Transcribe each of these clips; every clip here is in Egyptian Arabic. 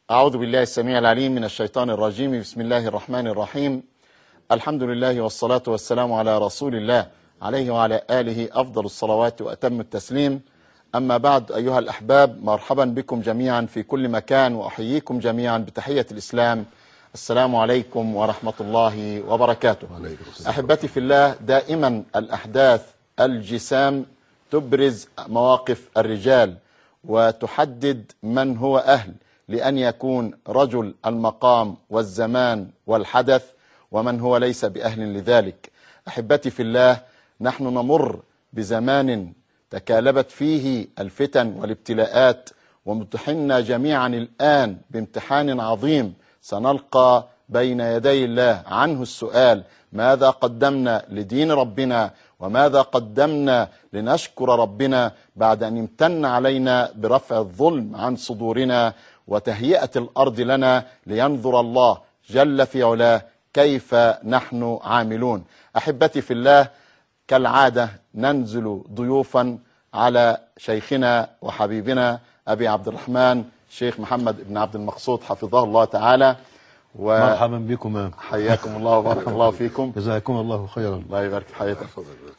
أعوذ بالله السميع العليم من الشيطان الرجيم بسم الله الرحمن الرحيم الحمد لله والصلاة والسلام على رسول الله عليه وعلى آله أفضل الصلوات وأتم التسليم أما بعد أيها الأحباب مرحبا بكم جميعا في كل مكان وأحييكم جميعا بتحية الإسلام السلام عليكم ورحمة الله وبركاته أحبتي في الله دائما الأحداث الجسام تبرز مواقف الرجال وتحدد من هو أهل لأن يكون رجل المقام والزمان والحدث ومن هو ليس بأهل لذلك أحبتي في الله نحن نمر بزمان تكالبت فيه الفتن والابتلاءات ومتحنا جميعا الآن بامتحان عظيم سنلقى بين يدي الله عنه السؤال ماذا قدمنا لدين ربنا وماذا قدمنا لنشكر ربنا بعد أن امتن علينا برفع الظلم عن صدورنا وتهيئة الأرض لنا لينظر الله جل في علاه كيف نحن عاملون أحبتي في الله كالعادة ننزل ضيوفا على شيخنا وحبيبنا أبي عبد الرحمن شيخ محمد بن عبد المقصود حفظه الله تعالى مرحبا بكم وحياكم الله وبارك الله فيكم جزاكم الله خيرا الله يبارك في حياتك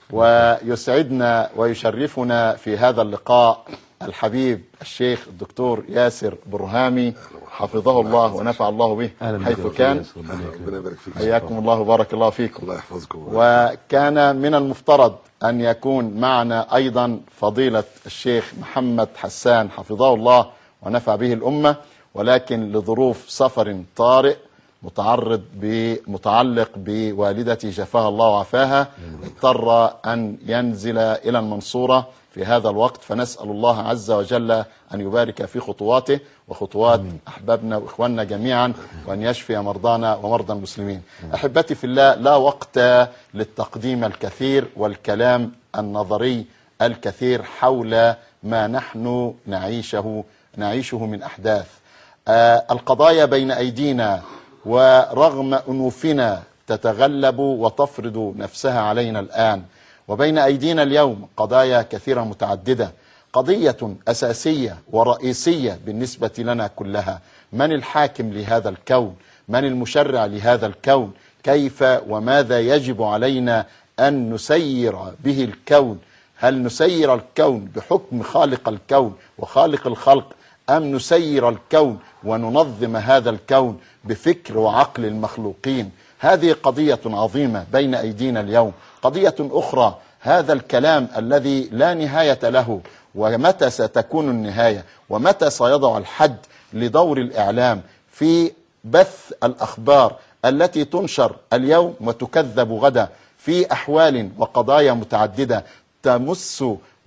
ويسعدنا ويشرفنا في هذا اللقاء الحبيب الشيخ الدكتور ياسر برهامي حفظه الله ونفع الله به أهلا حيث بك. كان ربنا يبارك فيك حياكم الله وبارك الله فيكم الله يحفظكم وكان من المفترض أن يكون معنا أيضا فضيلة الشيخ محمد حسان حفظه الله ونفع به الأمة ولكن لظروف سفر طارئ متعرض بمتعلق بوالدتي شفاها الله وعافاها اضطر أن ينزل إلى المنصورة في هذا الوقت فنسأل الله عز وجل أن يبارك في خطواته وخطوات أحبابنا وإخواننا جميعا وأن يشفي مرضانا ومرضى المسلمين أحبتي في الله لا وقت للتقديم الكثير والكلام النظري الكثير حول ما نحن نعيشه نعيشه من أحداث آه، القضايا بين أيدينا ورغم أنوفنا تتغلب وتفرض نفسها علينا الآن وبين أيدينا اليوم قضايا كثيرة متعددة قضية أساسية ورئيسية بالنسبة لنا كلها من الحاكم لهذا الكون من المشرع لهذا الكون كيف وماذا يجب علينا أن نسير به الكون هل نسير الكون بحكم خالق الكون وخالق الخلق أم نسير الكون وننظم هذا الكون بفكر وعقل المخلوقين هذه قضية عظيمة بين أيدينا اليوم قضية أخرى هذا الكلام الذي لا نهاية له ومتى ستكون النهاية ومتى سيضع الحد لدور الإعلام في بث الأخبار التي تنشر اليوم وتكذب غدا في أحوال وقضايا متعددة تمس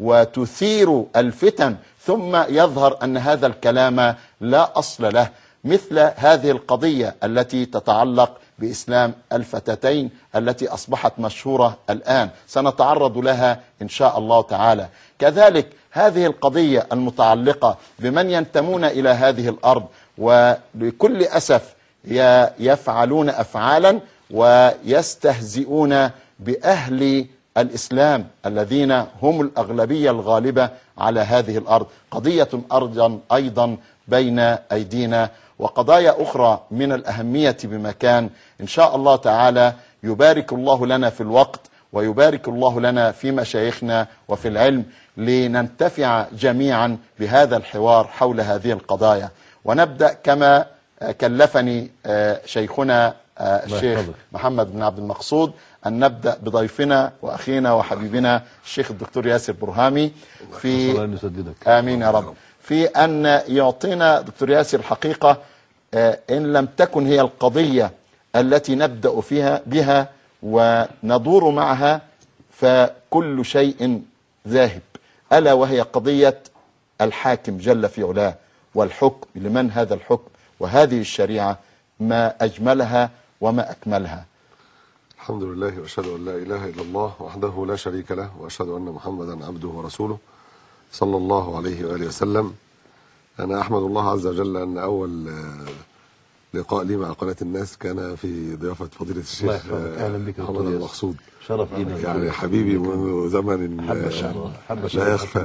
وتثير الفتن ثم يظهر أن هذا الكلام لا أصل له مثل هذه القضية التي تتعلق بإسلام الفتاتين التي أصبحت مشهورة الآن سنتعرض لها إن شاء الله تعالى كذلك هذه القضية المتعلقة بمن ينتمون إلى هذه الأرض ولكل أسف ي- يفعلون أفعالا ويستهزئون بأهل الإسلام الذين هم الأغلبية الغالبة على هذه الأرض قضية أرضا أيضا بين أيدينا وقضايا أخرى من الأهمية بمكان إن شاء الله تعالى يبارك الله لنا في الوقت ويبارك الله لنا في مشايخنا وفي العلم لننتفع جميعا بهذا الحوار حول هذه القضايا ونبدأ كما آه، كلفني آه، شيخنا آه، الله الشيخ يحفظك. محمد بن عبد المقصود أن نبدأ بضيفنا وأخينا وحبيبنا الشيخ الدكتور ياسر برهامي في الله أن يسددك آمين يا رب في أن يعطينا دكتور ياسر الحقيقة آه، إن لم تكن هي القضية التي نبدأ فيها بها وندور معها فكل شيء ذاهب ألا وهي قضية الحاكم جل في علاه والحكم لمن هذا الحكم وهذه الشريعة ما أجملها وما أكملها الحمد لله واشهد ان لا اله الا الله وحده لا شريك له واشهد ان محمدا عبده ورسوله صلى الله عليه واله وسلم انا احمد الله عز وجل ان اول آه، لقاء لي مع قناة الناس كان في ضيافة فضيلة الله الشيخ يحفظك. آه، أهلا بك يا محمد دكتور ياسر. المقصود شرف لينا يعني حبيبي منذ زمن حب آه، الشرف حب لا الشرف يخفى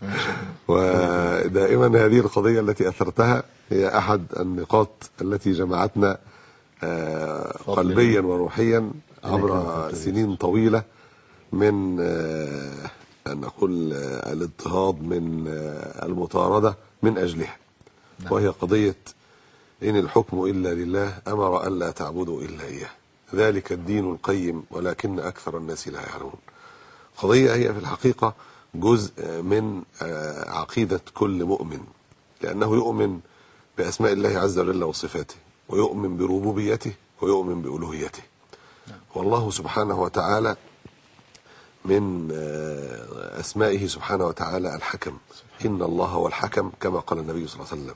ودائما هذه القضية التي أثرتها هي أحد النقاط التي جمعتنا آه، فضل قلبيا وروحيا الله عبر يكرمك. سنين طويلة من آه، أن نقول آه، الاضطهاد من آه، المطاردة من أجلها وهي قضية إن الحكم إلا لله أمر ألا تعبدوا إلا إياه ذلك الدين القيم ولكن أكثر الناس لا يعلمون قضية هي في الحقيقة جزء من آه، عقيدة كل مؤمن لأنه يؤمن بأسماء الله عز وجل وصفاته ويؤمن بربوبيته ويؤمن بألوهيته والله سبحانه وتعالى من آه، أسمائه سبحانه وتعالى الحكم إن الله هو الحكم كما قال النبي صلى الله عليه وسلم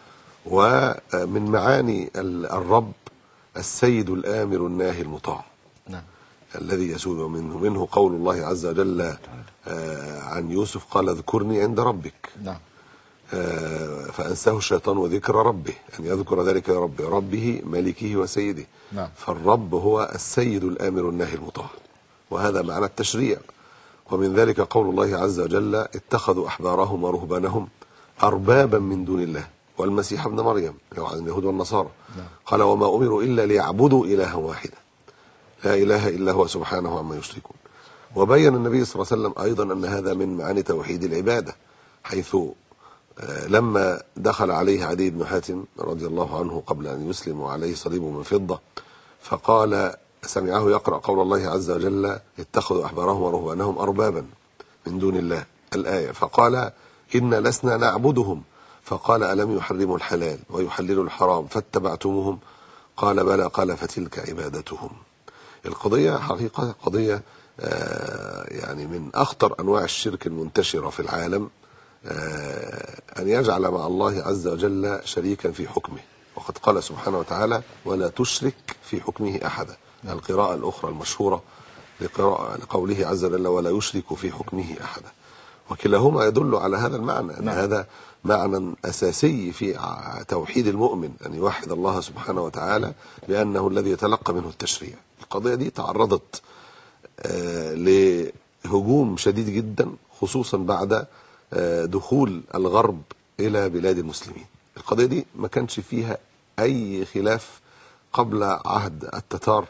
ومن معاني ال- الرب السيد الآمر الناهي المطاع نعم الذي يسود منه منه قول الله عز وجل آه، عن يوسف قال اذكرني عند ربك نعم آه، فأنساه الشيطان وذكر ربه أن يذكر ذلك ربه ربه ملكه وسيده نعم. فالرب هو السيد الآمر الناهي المطاع وهذا معنى التشريع ومن ذلك قول الله عز وجل اتخذوا أحبارهم ورهبانهم أربابا من دون الله والمسيح ابن مريم لو عن اليهود والنصارى قال وما أمروا إلا ليعبدوا إلها واحدا لا إله إلا هو سبحانه عما يشركون وبين النبي صلى الله عليه وسلم أيضا أن هذا من معاني توحيد العبادة حيث آه، لما دخل عليه عدي بن حاتم رضي الله عنه قبل أن يسلم وعليه صليب من فضة فقال سمعه يقرأ قول الله عز وجل اتخذوا أحبارهم ورهبانهم أربابا من دون الله الآية فقال إن لسنا نعبدهم فقال ألم يحرموا الحلال ويحللوا الحرام فاتبعتموهم قال بلى قال فتلك عبادتهم القضية حقيقة قضية آه، يعني من أخطر أنواع الشرك المنتشرة في العالم آه، أن يجعل مع الله عز وجل شريكا في حكمه وقد قال سبحانه وتعالى ولا تشرك في حكمه أحدا القراءة الأخرى المشهورة لقراءة لقوله عز وجل ولا يشرك في حكمه أحدا وكلاهما يدل على هذا المعنى أن نعم. هذا معنى أساسي في ع- توحيد المؤمن أن يوحد الله سبحانه وتعالى بأنه الذي يتلقى منه التشريع القضية دي تعرضت آه، لهجوم شديد جدا خصوصا بعد آه، دخول الغرب إلى بلاد المسلمين القضية دي ما كانش فيها أي خلاف قبل عهد التتار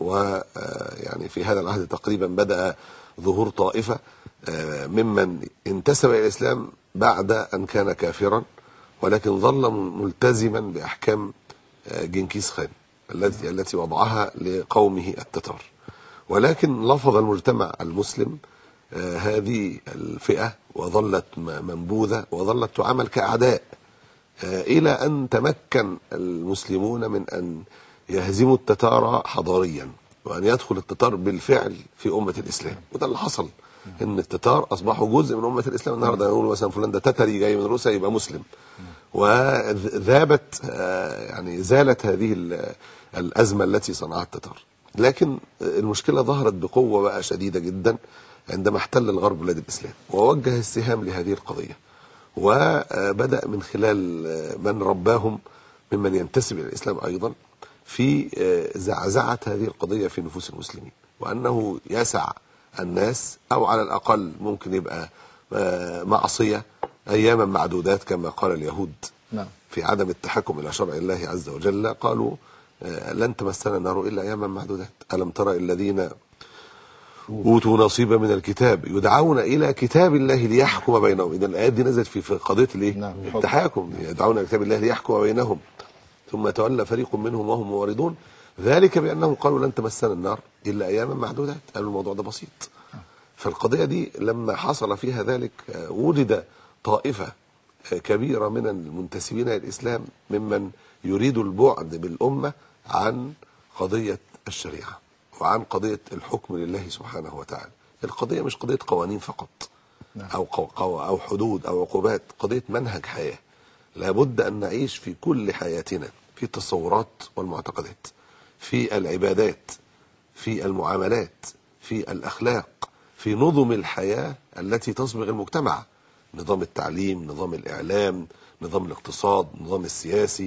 ويعني في هذا العهد تقريبا بدأ ظهور طائفة آه، ممن انتسب إلى الإسلام بعد أن كان كافرا ولكن ظل ملتزما بأحكام آه، جنكيز خان التي التي وضعها لقومه التتار ولكن لفظ المجتمع المسلم آه، هذه الفئة وظلت م- منبوذة وظلت تعامل كأعداء آه، إلى أن تمكن المسلمون من أن يهزموا التتار حضاريا وأن يدخل التتار بالفعل في أمة الإسلام وده اللي حصل إن التتار أصبحوا جزء من أمة الإسلام النهاردة نقول مثلا فلان ده تتري جاي من روسيا يبقى مسلم وذابت آه، يعني زالت هذه ال- الأزمة التي صنعها التتار لكن المشكلة ظهرت بقوة بقى شديدة جدا عندما احتل الغرب بلاد الإسلام ووجه السهام لهذه القضية وبدأ من خلال من رباهم ممن ينتسب إلى الإسلام أيضا في زعزعة هذه القضية في نفوس المسلمين وأنه يسع الناس أو على الأقل ممكن يبقى معصية أياما معدودات كما قال اليهود نعم في عدم التحكم إلى شرع الله عز وجل قالوا آه، لن تمسنا النار إلا أياما معدودات ألم ترى الذين أوتوا نصيبا من الكتاب يدعون إلى كتاب الله ليحكم بينهم إذا الآيات دي نزلت في في قضية الإيه؟ نعم. التحاكم يدعون إلى كتاب الله ليحكم بينهم ثم تولى فريق منهم وهم معرضون ذلك بأنهم قالوا لن تمسنا النار إلا أياما معدودات قالوا الموضوع ده بسيط فالقضية دي لما حصل فيها ذلك آه، وجد طائفة آه، كبيرة من المنتسبين إلى الإسلام ممن يريد البعد بالأمة عن قضية الشريعة وعن قضية الحكم لله سبحانه وتعالى القضية مش قضية قوانين فقط أو, قو قو أو حدود أو عقوبات قضية منهج حياة لابد أن نعيش في كل حياتنا في التصورات والمعتقدات في العبادات في المعاملات في الأخلاق في نظم الحياة التي تصبغ المجتمع نظام التعليم نظام الإعلام نظام الاقتصاد نظام السياسي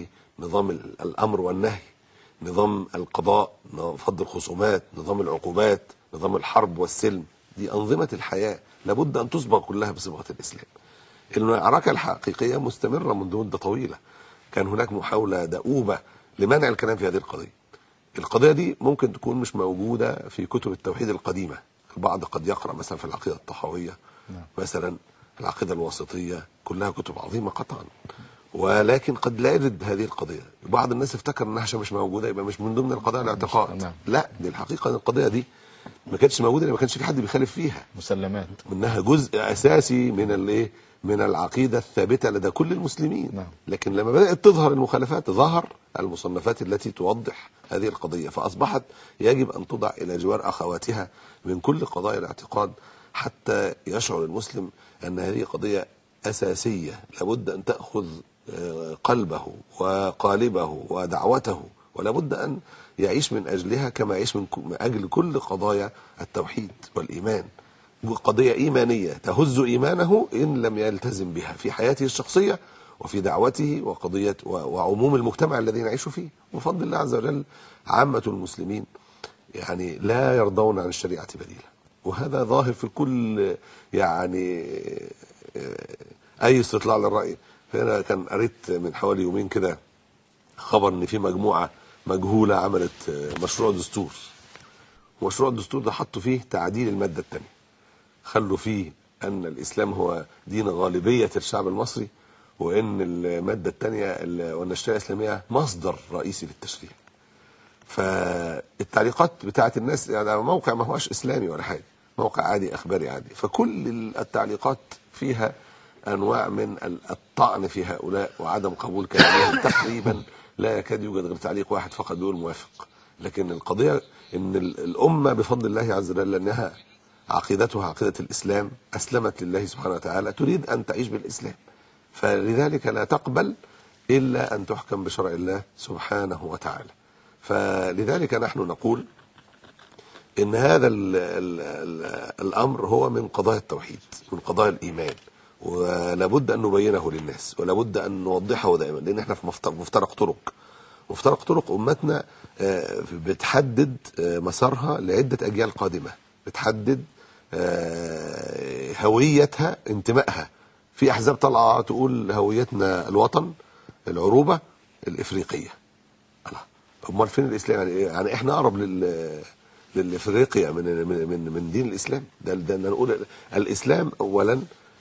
نظام ال- الامر والنهي نظام القضاء نظام فض الخصومات نظام العقوبات نظام الحرب والسلم دي انظمه الحياه لابد ان تصبغ كلها بصبغه الاسلام المعركه الحقيقيه مستمره منذ مده طويله كان هناك محاوله دؤوبه لمنع الكلام في هذه القضيه القضيه دي ممكن تكون مش موجوده في كتب التوحيد القديمه البعض قد يقرا مثلا في العقيده الطحاويه مثلا العقيده الواسطيه كلها كتب عظيمه قطعا ولكن قد لا يجد هذه القضيه بعض الناس افتكر انها عشان مش موجوده يبقى مش من ضمن القضايا الاعتقاد نعم. لا دي الحقيقه ان القضيه دي ما كانتش موجوده لأن ما كانش في حد بيخالف فيها مسلمات انها جزء اساسي من الايه من العقيده الثابته لدى كل المسلمين نعم. لكن لما بدات تظهر المخالفات ظهر المصنفات التي توضح هذه القضيه فاصبحت يجب ان توضع الى جوار اخواتها من كل قضايا الاعتقاد حتى يشعر المسلم ان هذه قضيه اساسيه لابد ان تاخذ آه، قلبه وقالبه ودعوته ولابد ان يعيش من اجلها كما يعيش من ك- من اجل كل قضايا التوحيد والايمان قضية إيمانية تهز إيمانه إن لم يلتزم بها في حياته الشخصية وفي دعوته وقضية و- وعموم المجتمع الذي نعيش فيه بفضل الله عز وجل عامة المسلمين يعني لا يرضون عن الشريعة بديلا وهذا ظاهر في كل يعني آه، أي استطلاع للرأي فأنا كان قريت من حوالي يومين كده خبر إن في مجموعة مجهولة عملت آه، مشروع دستور مشروع الدستور ده حطوا فيه تعديل المادة الثانية خلوا فيه أن الإسلام هو دين غالبية الشعب المصري وأن المادة الثانية وأن الشريعة الإسلامية مصدر رئيسي للتشريع فالتعليقات بتاعت الناس يعني موقع ما هوش إسلامي ولا حاجة موقع عادي أخباري عادي فكل التعليقات فيها أنواع من الطعن في هؤلاء وعدم قبول كلامهم تقريبا لا يكاد يوجد غير تعليق واحد فقط بيقول موافق لكن القضية ان ال- الامة بفضل الله عز وجل انها عقيدتها عقيدة الاسلام اسلمت لله سبحانه وتعالى تريد ان تعيش بالاسلام فلذلك لا تقبل الا ان تحكم بشرع الله سبحانه وتعالى فلذلك نحن نقول ان هذا ال ال ال الامر هو من قضايا التوحيد من قضايا الايمان ولابد ان نبينه للناس ولابد ان نوضحه دائما لان احنا في مفترق, مفترق طرق مفترق طرق امتنا آه، بتحدد آه، مسارها لعده اجيال قادمه بتحدد آه، هويتها انتمائها في احزاب طالعه تقول هويتنا الوطن العروبه الافريقيه الله امال فين الاسلام يعني إيه؟ يعني احنا اقرب لل للافريقيا من من من, من دين الاسلام ده ده إن نقول الاسلام اولا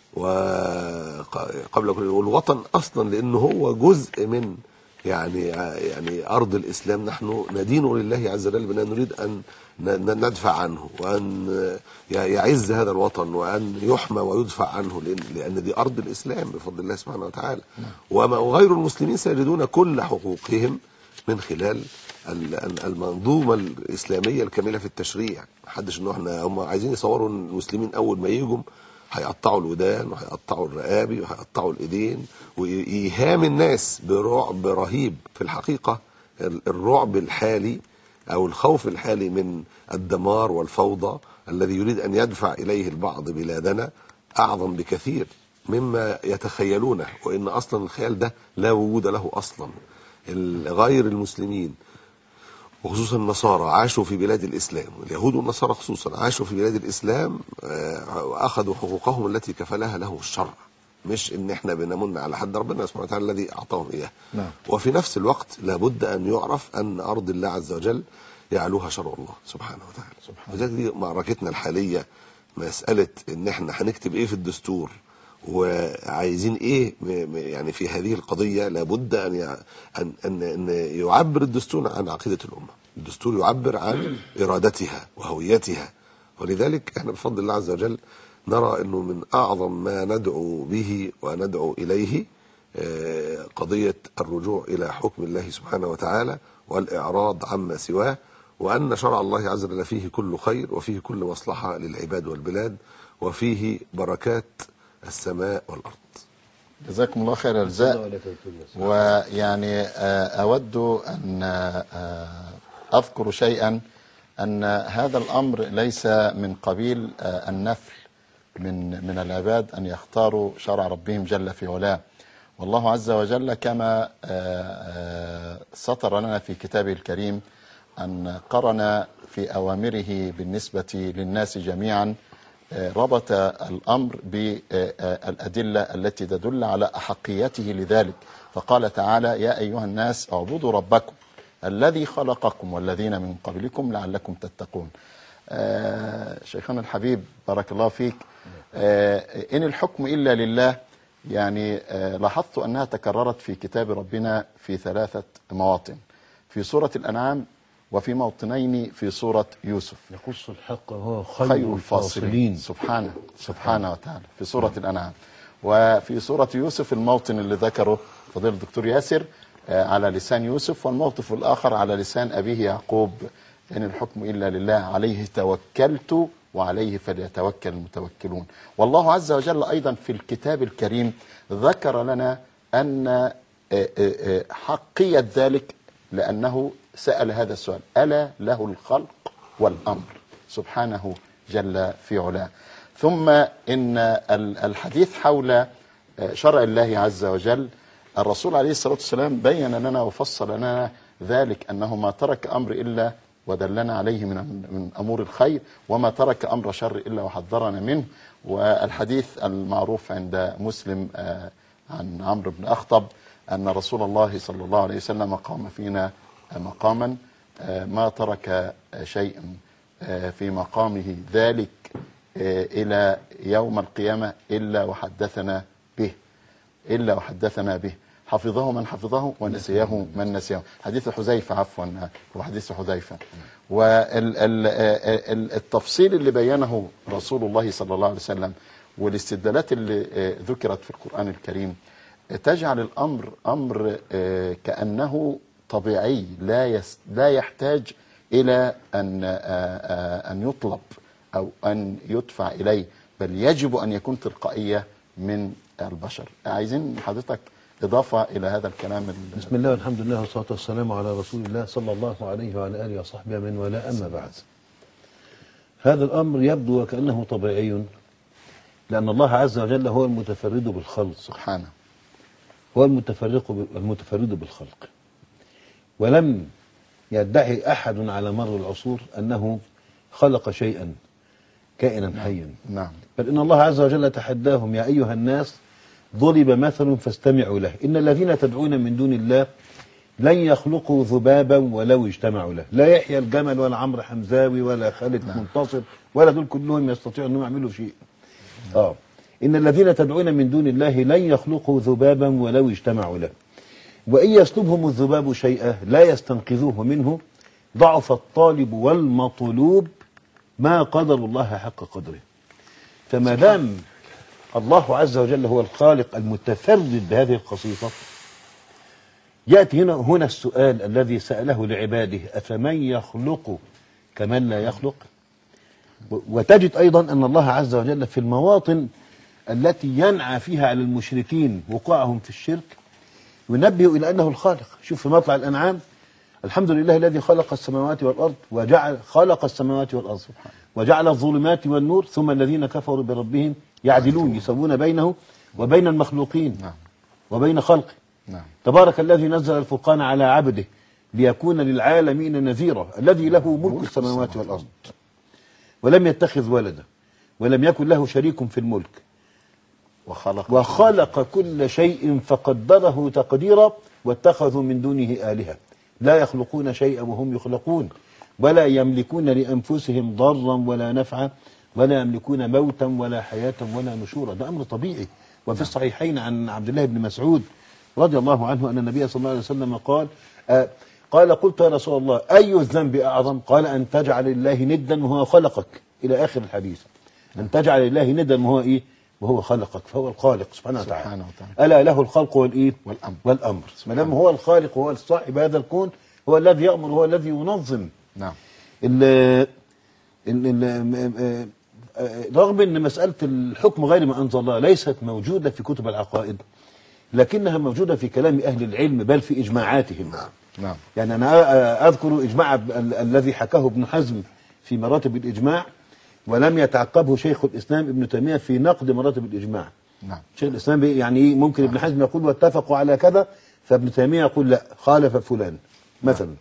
وقبل كل والوطن اصلا لانه هو جزء من يعني يعني ارض الاسلام نحن ندين لله عز وجل بان نريد ان ن- ن- ندفع عنه وان يعز هذا الوطن وان يحمى ويدفع عنه لان لان دي ارض الاسلام بفضل الله سبحانه وتعالى وما- وغير المسلمين سيجدون كل حقوقهم من خلال ال- ال- المنظومه الاسلاميه الكامله في التشريع محدش انه احنا هم عايزين يصوروا ان المسلمين اول ما يجوا هيقطعوا الودان وهيقطعوا الرقابي وهيقطعوا الايدين وايهام الناس برعب رهيب في الحقيقه ال- الرعب الحالي او الخوف الحالي من الدمار والفوضى الذي يريد ان يدفع اليه البعض بلادنا اعظم بكثير مما يتخيلونه وان اصلا الخيال ده لا وجود له اصلا ال- غير المسلمين وخصوصا النصارى عاشوا في بلاد الإسلام اليهود والنصارى خصوصا عاشوا في بلاد الإسلام آه، وأخذوا حقوقهم التي كفلها له الشرع مش ان احنا بنمن على حد ربنا سبحانه وتعالى الذي اعطاهم اياه نعم. وفي نفس الوقت لابد ان يعرف ان ارض الله عز وجل يعلوها شرع الله سبحانه وتعالى سبحانه. وذلك دي معركتنا الحاليه مساله ان احنا هنكتب ايه في الدستور وعايزين ايه م- م- يعني في هذه القضيه لابد ان يع- ان ان, أن يعبر الدستور عن عقيده الامه الدستور يعبر عن ارادتها وهويتها ولذلك احنا بفضل الله عز وجل نرى انه من اعظم ما ندعو به وندعو اليه آه، قضيه الرجوع الى حكم الله سبحانه وتعالى والاعراض عما سواه وان شرع الله عز وجل فيه كل خير وفيه كل مصلحه للعباد والبلاد وفيه بركات السماء والارض جزاكم الله خير الجزاء ويعني آه، أود أن آه، أذكر شيئا أن هذا الأمر ليس من قبيل آه، النفل من من العباد أن يختاروا شرع ربهم جل في علاه والله عز وجل كما آه، آه، سطر لنا في كتابه الكريم أن قرن في أوامره بالنسبة للناس جميعا آه، ربط الأمر بالأدلة التي تدل على أحقيته لذلك فقال تعالى يا أيها الناس اعبدوا ربكم الذي خلقكم والذين من قبلكم لعلكم تتقون آه، شيخنا الحبيب بارك الله فيك آه، إن الحكم إلا لله يعني آه، لاحظت أنها تكررت في كتاب ربنا في ثلاثة مواطن في سورة الأنعام وفي موطنين في سورة يوسف يقص الحق وهو خير, خير الفاصلين سبحانه سبحانه وتعالى في سورة الأنعام وفي سورة يوسف الموطن اللي ذكره فضيلة الدكتور ياسر آه، على لسان يوسف والموقف الآخر على لسان أبيه يعقوب إن الحكم إلا لله عليه توكلت وعليه فليتوكل المتوكلون والله عز وجل أيضا في الكتاب الكريم ذكر لنا أن آه، آه، آه، حقية ذلك لأنه سأل هذا السؤال ألا له الخلق والأمر سبحانه جل في علاه ثم إن ال- الحديث حول آه، شرع الله عز وجل الرسول عليه الصلاة والسلام بين لنا وفصل لنا ذلك أنه ما ترك أمر إلا ودلنا عليه من من أمور الخير وما ترك أمر شر إلا وحذرنا منه والحديث المعروف عند مسلم آه، عن عمرو بن أخطب أن رسول الله صلى الله عليه وسلم قام فينا مقاما آه، ما ترك آه، شيئا آه، في مقامه ذلك آه، إلى يوم القيامة إلا وحدثنا به إلا وحدثنا به حفظه من حفظه ونسيه من نسيه حديث حذيفة عفوا هو حديث حذيفة والتفصيل اللي بينه رسول الله صلى الله عليه وسلم والاستدلالات اللي آه، ذكرت في القرآن الكريم آه، تجعل الأمر أمر آه، كأنه طبيعي لا يس لا يحتاج إلى أن آه، آه، أن يطلب أو أن يدفع إليه بل يجب أن يكون تلقائية من البشر عايزين حضرتك إضافة إلى هذا الكلام ال- بسم الله والحمد لله والصلاة والسلام على رسول الله صلى الله عليه وعلى آله وصحبه من ولا أما بعد هذا الأمر يبدو وكأنه طبيعي لأن الله عز وجل هو المتفرد بالخلق سبحانه هو المتفرق المتفرد بالخلق ولم يدعي أحد على مر العصور أنه خلق شيئا كائنا حيا نعم بل إن الله عز وجل تحداهم يا أيها الناس ضرب مثل فاستمعوا له إن الذين تدعون من دون الله لن يخلقوا ذبابا ولو اجتمعوا له لا يحيى الجمل ولا عمرو حمزاوي ولا خالد منتصر ولا دول كلهم يستطيعوا أنهم يعملوا شيء آه إن الذين تدعون من دون الله لن يخلقوا ذبابا ولو اجتمعوا له وإن يسلبهم الذباب شيئا لا يستنقذوه منه ضعف الطالب والمطلوب ما قدر الله حق قدره فما دام الله عز وجل هو الخالق المتفرد بهذه الخصيصة يأتي هنا هنا السؤال الذي سأله لعباده أفمن يخلق كمن لا يخلق و- وتجد أيضا أن الله عز وجل في المواطن التي ينعى فيها على المشركين وقوعهم في الشرك ينبه إلى أنه الخالق شوف في مطلع الأنعام الحمد لله الذي خلق السماوات والأرض وجعل خلق السماوات والأرض وجعل الظلمات والنور ثم الذين كفروا بربهم يعدلون يسوون بينه وبين المخلوقين نعم وبين خلقه نعم تبارك الذي نزل الفرقان على عبده ليكون للعالمين نذيرا الذي له ملك السماوات والأرض ولم يتخذ ولدا ولم يكن له شريك في الملك وخلق وخلق كل شيء فقدره تقديرا واتخذوا من دونه آلهة لا يخلقون شيئا وهم يخلقون ولا يملكون لأنفسهم ضرا ولا نفعا ولا يملكون موتا ولا حياة ولا نشورا ده أمر طبيعي وفي الصحيحين عن عبد الله بن مسعود رضي الله عنه أن النبي صلى الله عليه وسلم قال آه قال قلت يا رسول الله أي الذنب أعظم قال أن تجعل الله ندا وهو خلقك إلى آخر الحديث أن تجعل الله ندا وهو إيه وهو خلقك فهو الخالق سبحانه وتعالى سبحانه وتعالى. ألا له الخلق والإيه والأمر. والأمر ما دام هو الخالق وهو صاحب هذا الكون هو الذي يأمر هو الذي ينظم نعم ال ال ال آه، آه، رغم ان مساله الحكم غير ما انزل الله ليست موجوده في كتب العقائد لكنها موجوده في كلام اهل العلم بل في اجماعاتهم نعم يعني انا آه، اذكر اجماع ب- ال- الذي حكاه ابن حزم في مراتب الاجماع ولم يتعقبه شيخ الاسلام ابن تيميه في نقد مراتب الاجماع نعم شيخ الاسلام بي- يعني ايه ممكن ابن حزم يقول واتفقوا على كذا فابن تيميه يقول لا خالف فلان مثلا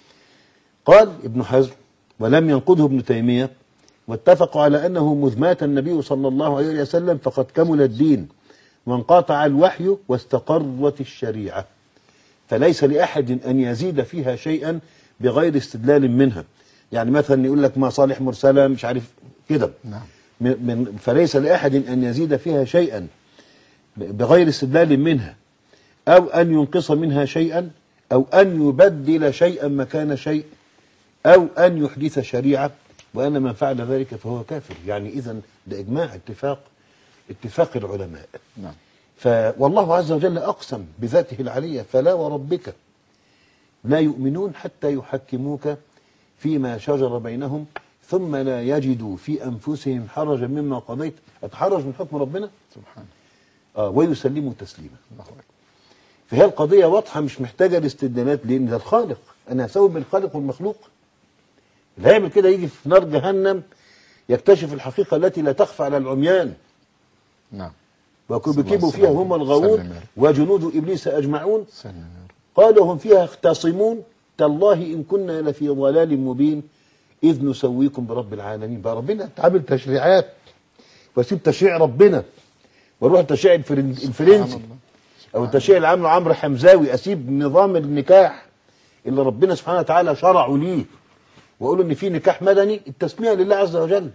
قال ابن حزم ولم ينقضه ابن تيميه واتفقوا على انه مذ مات النبي صلى الله عليه وسلم فقد كمل الدين وانقطع الوحي واستقرت الشريعه فليس لاحد ان يزيد فيها شيئا بغير استدلال منها يعني مثلا يقول لك مصالح مرسله مش عارف كده نعم. من من- فليس لاحد ان يزيد فيها شيئا بغير استدلال منها أو أن ينقص منها شيئا أو أن يبدل شيئا مكان شيء أو أن يحدث شريعة وأن من فعل ذلك فهو كافر يعني إذا ده إجماع اتفاق اتفاق العلماء نعم ف والله عز وجل أقسم بذاته العلية فلا وربك لا يؤمنون حتى يحكموك فيما شجر بينهم ثم لا يجدوا في أنفسهم حرجا مما قضيت أتحرج من حكم ربنا سبحان آه ويسلموا تسليما الله أكبر. فهي القضية واضحة مش محتاجة لاستدلالات لأن ده الخالق أنا هسوي بين الخالق والمخلوق اللي هيعمل كده يجي في نار جهنم يكتشف الحقيقة التي لا تخفى على العميان نعم وكبكبوا فيها هم الغاوون سلم يا رب. وجنود إبليس أجمعون سلم يا رب. قالوا هم فيها يختصمون تالله إن كنا لفي ضلال مبين إذ نسويكم برب العالمين بقى ربنا تعمل تشريعات واسيب تشريع ربنا واروح التشريع الفرن- الفرنسي الله. او التشريع اللي عامله عمرو حمزاوي اسيب نظام النكاح اللي ربنا سبحانه وتعالى شرعه ليه واقول ان في نكاح مدني التسميه لله عز وجل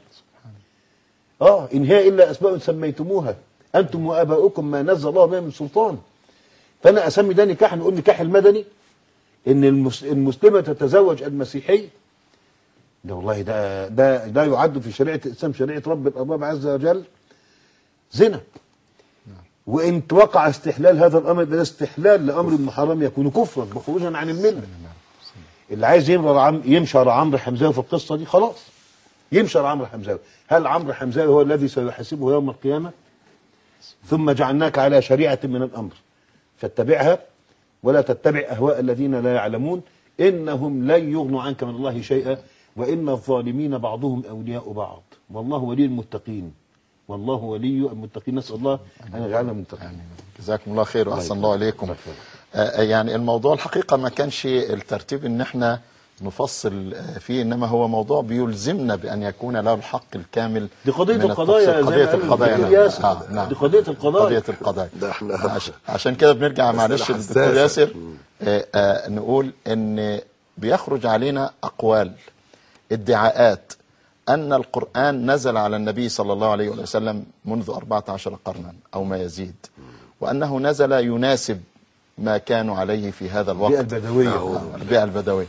اه ان هي الا اسماء سميتموها انتم واباؤكم ما نزل الله بها من سلطان فانا اسمي ده نكاح نقول نكاح المدني ان المس- المسلمه تتزوج المسيحي ده والله ده ده ده يعد في شريعه الاسلام شريعه رب الارباب عز وجل زنا وان وقع استحلال هذا الامر ده استحلال لامر محرم يكون كفرا وخروجا عن المله اللي عايز يمرر عم يمشر عمرو حمزاوي في القصه دي خلاص يمشر عمرو حمزاوي هل عمرو حمزاوي هو الذي سيحاسبه يوم القيامه ثم جعلناك على شريعه من الامر فاتبعها ولا تتبع اهواء الذين لا يعلمون انهم لن يغنوا عنك من الله شيئا وان الظالمين بعضهم اولياء بعض والله ولي المتقين والله ولي المتقين نسال الله ان يجعلنا من المتقين آمين. جزاكم الله خير واحسن الله اليكم الله يخليك. آه، يعني الموضوع الحقيقه ما كانش الترتيب ان احنا نفصل آه، فيه انما هو موضوع بيلزمنا بان يكون له الحق الكامل دي قضية من القضايا التفصيل. زي قضيه ما قال القضايا الدكتور نعم. ياسر. آه، نعم. دي قضية القضايا. قضيه القضايا ده احنا عش- عشان كده بنرجع مسألة معلش للدكتور حساسة. ياسر مم. آه، آه، نقول ان بيخرج علينا اقوال ادعاءات ان القران نزل على النبي صلى الله عليه وسلم منذ 14 قرنا او ما يزيد وانه نزل يناسب ما كانوا عليه في هذا الوقت البيئة البدوية. آه، البيئه البدويه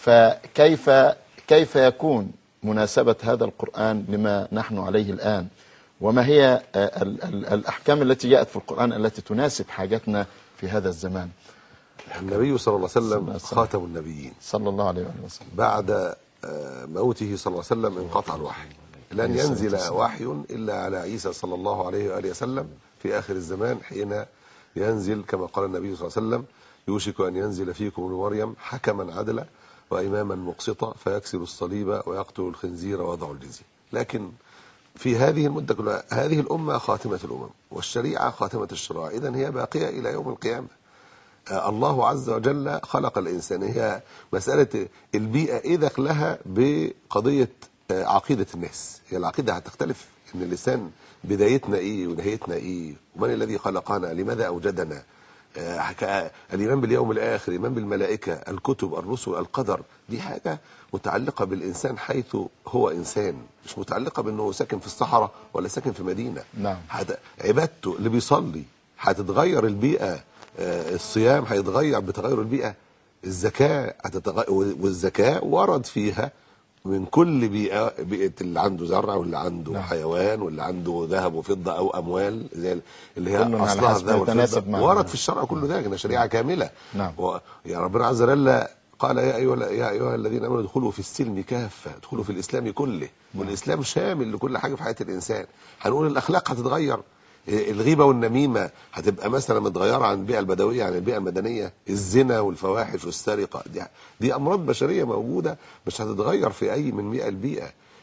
فكيف كيف يكون مناسبه هذا القران لما نحن عليه الان وما هي آه، ال- ال- الاحكام التي جاءت في القران التي تناسب حاجتنا في هذا الزمان النبي صلى الله عليه صلى الله وسلم عليه وسلم. خاتم النبيين صلى الله عليه وآله وسلم بعد آه، موته صلى الله عليه وسلم انقطع الوحي لن عليه الصلاة ينزل والسلام. وحي إلا على عيسى صلى الله عليه وآله وسلم في آخر الزمان حين ينزل كما قال النبي صلى الله عليه وسلم يوشك أن ينزل فيكم ابن مريم حكما عدلا وإماما مقسطا فيكسر الصليب ويقتل الخنزير ويضع الجزية لكن في هذه المدة كلها هذه الأمة خاتمة الأمم والشريعة خاتمة الشرائع إذن هي باقية إلى يوم القيامة آه، الله عز وجل خلق الإنسان هي مسألة البيئة إيه دخلها بقضية آه، عقيدة الناس هي العقيدة هتختلف إن اللسان بدايتنا إيه ونهايتنا إيه ومن الذي خلقنا لماذا أوجدنا آه، حكا- الإيمان باليوم الآخر الإيمان بالملائكة الكتب الرسل القدر دي حاجة متعلقة بالإنسان حيث هو إنسان مش متعلقة بأنه ساكن في الصحراء ولا ساكن في مدينة نعم. هت- عبادته اللي بيصلي هتتغير البيئة آه، الصيام هيتغير بتغير البيئة الزكاة هتتغير والزكاة ورد فيها من كل بيئة بيئة اللي عنده زرع واللي عنده نعم. نعم. حيوان واللي عنده ذهب وفضة أو أموال زي اللي هي كل على أصلها حسب الذهب يتناسب والفضة مع- ورد في الشرع كل ذلك إن شريعة كاملة نعم. و... يا ربنا عز وجل قال يا أيها يا أيها الذين آمنوا ادخلوا في السلم كافة ادخلوا في الإسلام كله والإسلام شامل لكل حاجة في حياة الإنسان هنقول الأخلاق هتتغير الغيبة والنميمة هتبقى مثلا متغيرة عن البيئة البدوية عن البيئة المدنية الزنا والفواحش والسرقة دي, دي أمراض بشرية موجودة مش هتتغير في أي من بيئة البيئة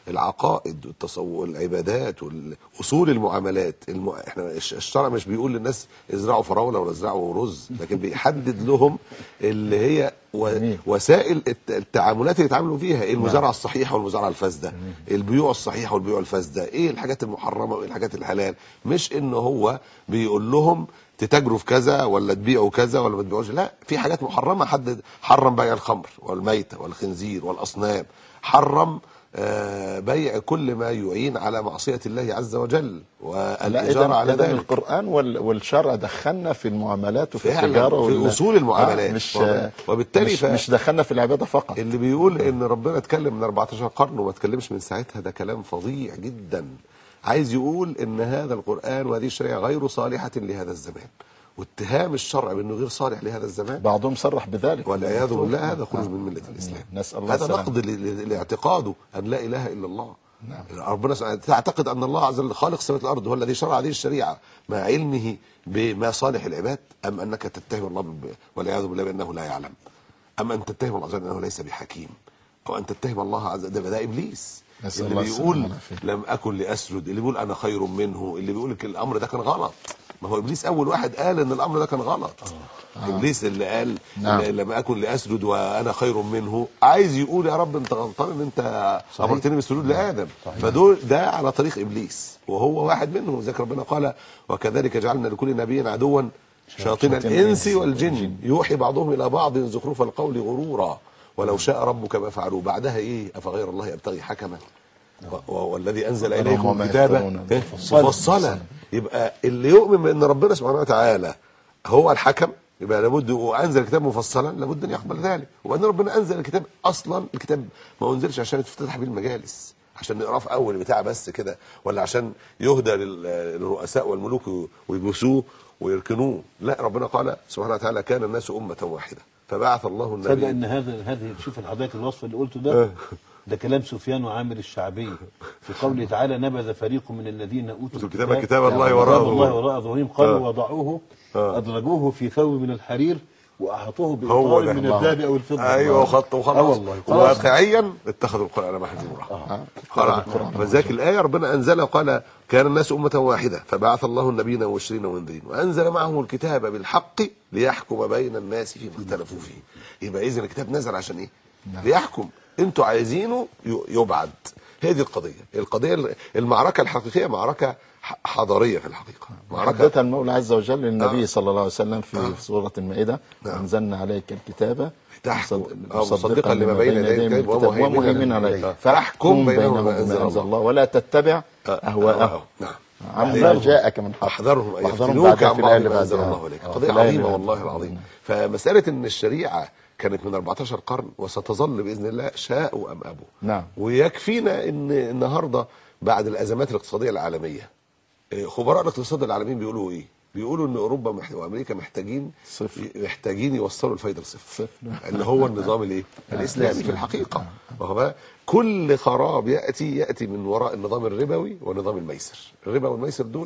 العقائد والتصور العبادات واصول المعاملات الم... احنا الش- الشرع مش بيقول للناس ازرعوا فراوله ولا ازرعوا رز لكن بيحدد لهم اللي هي و... جميل. وسائل الت- التعاملات اللي يتعاملوا فيها ايه المزارعه الصحيحه والمزارعه الفاسده البيوع الصحيحه والبيوع الفاسده ايه الحاجات المحرمه وايه الحاجات الحلال مش ان هو بيقول لهم تتاجروا في كذا ولا تبيعوا كذا ولا ما تبيعوش لا في حاجات محرمه حدد حرم بيع الخمر والميته والخنزير والاصنام حرم آه، بيع كل ما يعين على معصيه الله عز وجل لا والاجاره اذا على إذا ذلك القران وال- والشرع دخلنا في المعاملات وفي فعلا، التجاره في وال- أصول المعاملات. آه مش وب- وبالتالي مش, ف- مش دخلنا في العباده فقط اللي بيقول ان ربنا اتكلم من 14 قرن وما اتكلمش من ساعتها ده كلام فظيع جدا عايز يقول ان هذا القران وهذه الشريعه غير صالحه لهذا الزمان واتهام الشرع بانه غير صالح لهذا الزمان بعضهم صرح بذلك والعياذ بالله هذا خروج من مله الاسلام نسأل الله هذا السلامة. نقد ل- ل- لاعتقاده ان لا اله الا الله ربنا سبحانه تعتقد ان الله عز وجل خالق السماوات والارض هو الذي شرع هذه الشريعه مع علمه بما صالح العباد ام انك تتهم الله ب- والعياذ بالله بانه لا يعلم ام ان تتهم الله عز وجل انه ليس بحكيم او ان تتهم الله عز وجل ده, ده ابليس نسأل اللي الله السلامة بيقول والعافية. لم اكن لاسجد اللي بيقول انا خير منه اللي بيقول لك الامر ده كان غلط ما هو ابليس اول واحد قال ان الامر ده كان غلط ابليس اللي قال نعم. نعم. لم اكن لاسجد وانا خير منه عايز يقول يا رب انت غلطان ان انت امرتني بالسجود لادم فدول ده على طريق ابليس وهو واحد منهم ذكر ربنا قال وكذلك جعلنا لكل نبي عدوا شياطين شياطين الانس الإنس والجن يوحي بعضهم الى بعض زخرف القول غرورا ولو شاء ربك ما فعلوا بعدها ايه افغير الله ابتغي حكما و- و- والذي انزل اليكم وما كتابا يفترون إيه؟ مفصلا. مفصلا يبقى اللي يؤمن بان ربنا سبحانه وتعالى هو الحكم يبقى لابد وانزل الكتاب مفصلا لابد ان يقبل ذلك وبعدين ربنا انزل الكتاب اصلا الكتاب ما انزلش عشان تفتتح بيه المجالس عشان نقراه في اول بتاع بس كده ولا عشان يهدى لل- للرؤساء والملوك ويجوسوه ويركنوه لا ربنا قال سبحانه وتعالى كان الناس امه واحده فبعث الله تصدق النبي ان هذا هذه شوف حضرتك الوصف اللي قلته ده ده كلام سفيان وعامر الشعبي في قوله تعالى نبذ فريق من الذين اوتوا الكتاب كتاب الله وراء كتاب ظهورهم. الله وراء ظهورهم قالوا آه. وضعوه آه. ادرجوه في ثوب من الحرير واحاطوه هو باطار ده من الله. الذهب او الفضه ايوه وخط اه وخلاص والله خلاص واقعيا اتخذوا القران محجورا خلاص فذاك الايه ربنا انزلها وقال كان الناس امه واحده فبعث الله النبيين مبشرين ومنذرين وانزل معهم الكتاب بالحق ليحكم بين الناس فيما اختلفوا فيه يبقى اذا الكتاب نزل عشان ايه؟ ليحكم انتوا عايزينه ي- يبعد هي دي القضيه القضيه المعركه الحقيقيه معركه ح- حضاريه في الحقيقه معركه حدث المولى عز وجل للنبي آه. صلى الله عليه وسلم في آه. سورة المائدة نعم. أنزلنا عليك الكتاب تحكم. مصد- آه، مصدقا لما بين يديه من الكتاب الكتاب ومهيمنا ومهيمنا عليه. عليه آه. فاحكم بينهم بما أنزل الله ولا تتبع أهواءهم نعم عما جاءك من حق احذرهم ان واحذرهم يفتنوك بعدها عن في بعض الآية اللي ما انزل بعدها. الله اليك آه، قضيه في الآية عظيمه اللي والله بعدها. العظيم فمساله ان الشريعه كانت من 14 قرن وستظل باذن الله شاءوا ام ابوا نعم. ويكفينا ان النهارده بعد الازمات الاقتصاديه العالميه إيه، خبراء الاقتصاد العالميين بيقولوا ايه؟ بيقولوا ان اوروبا محت... وامريكا محتاجين صفر. محتاجين يوصلوا الفايده لصفر صفر. اللي هو النظام الايه؟ الاسلامي في الحقيقه واخد بالك؟ كل خراب ياتي ياتي من وراء النظام الربوي ونظام الميسر الربا والميسر دول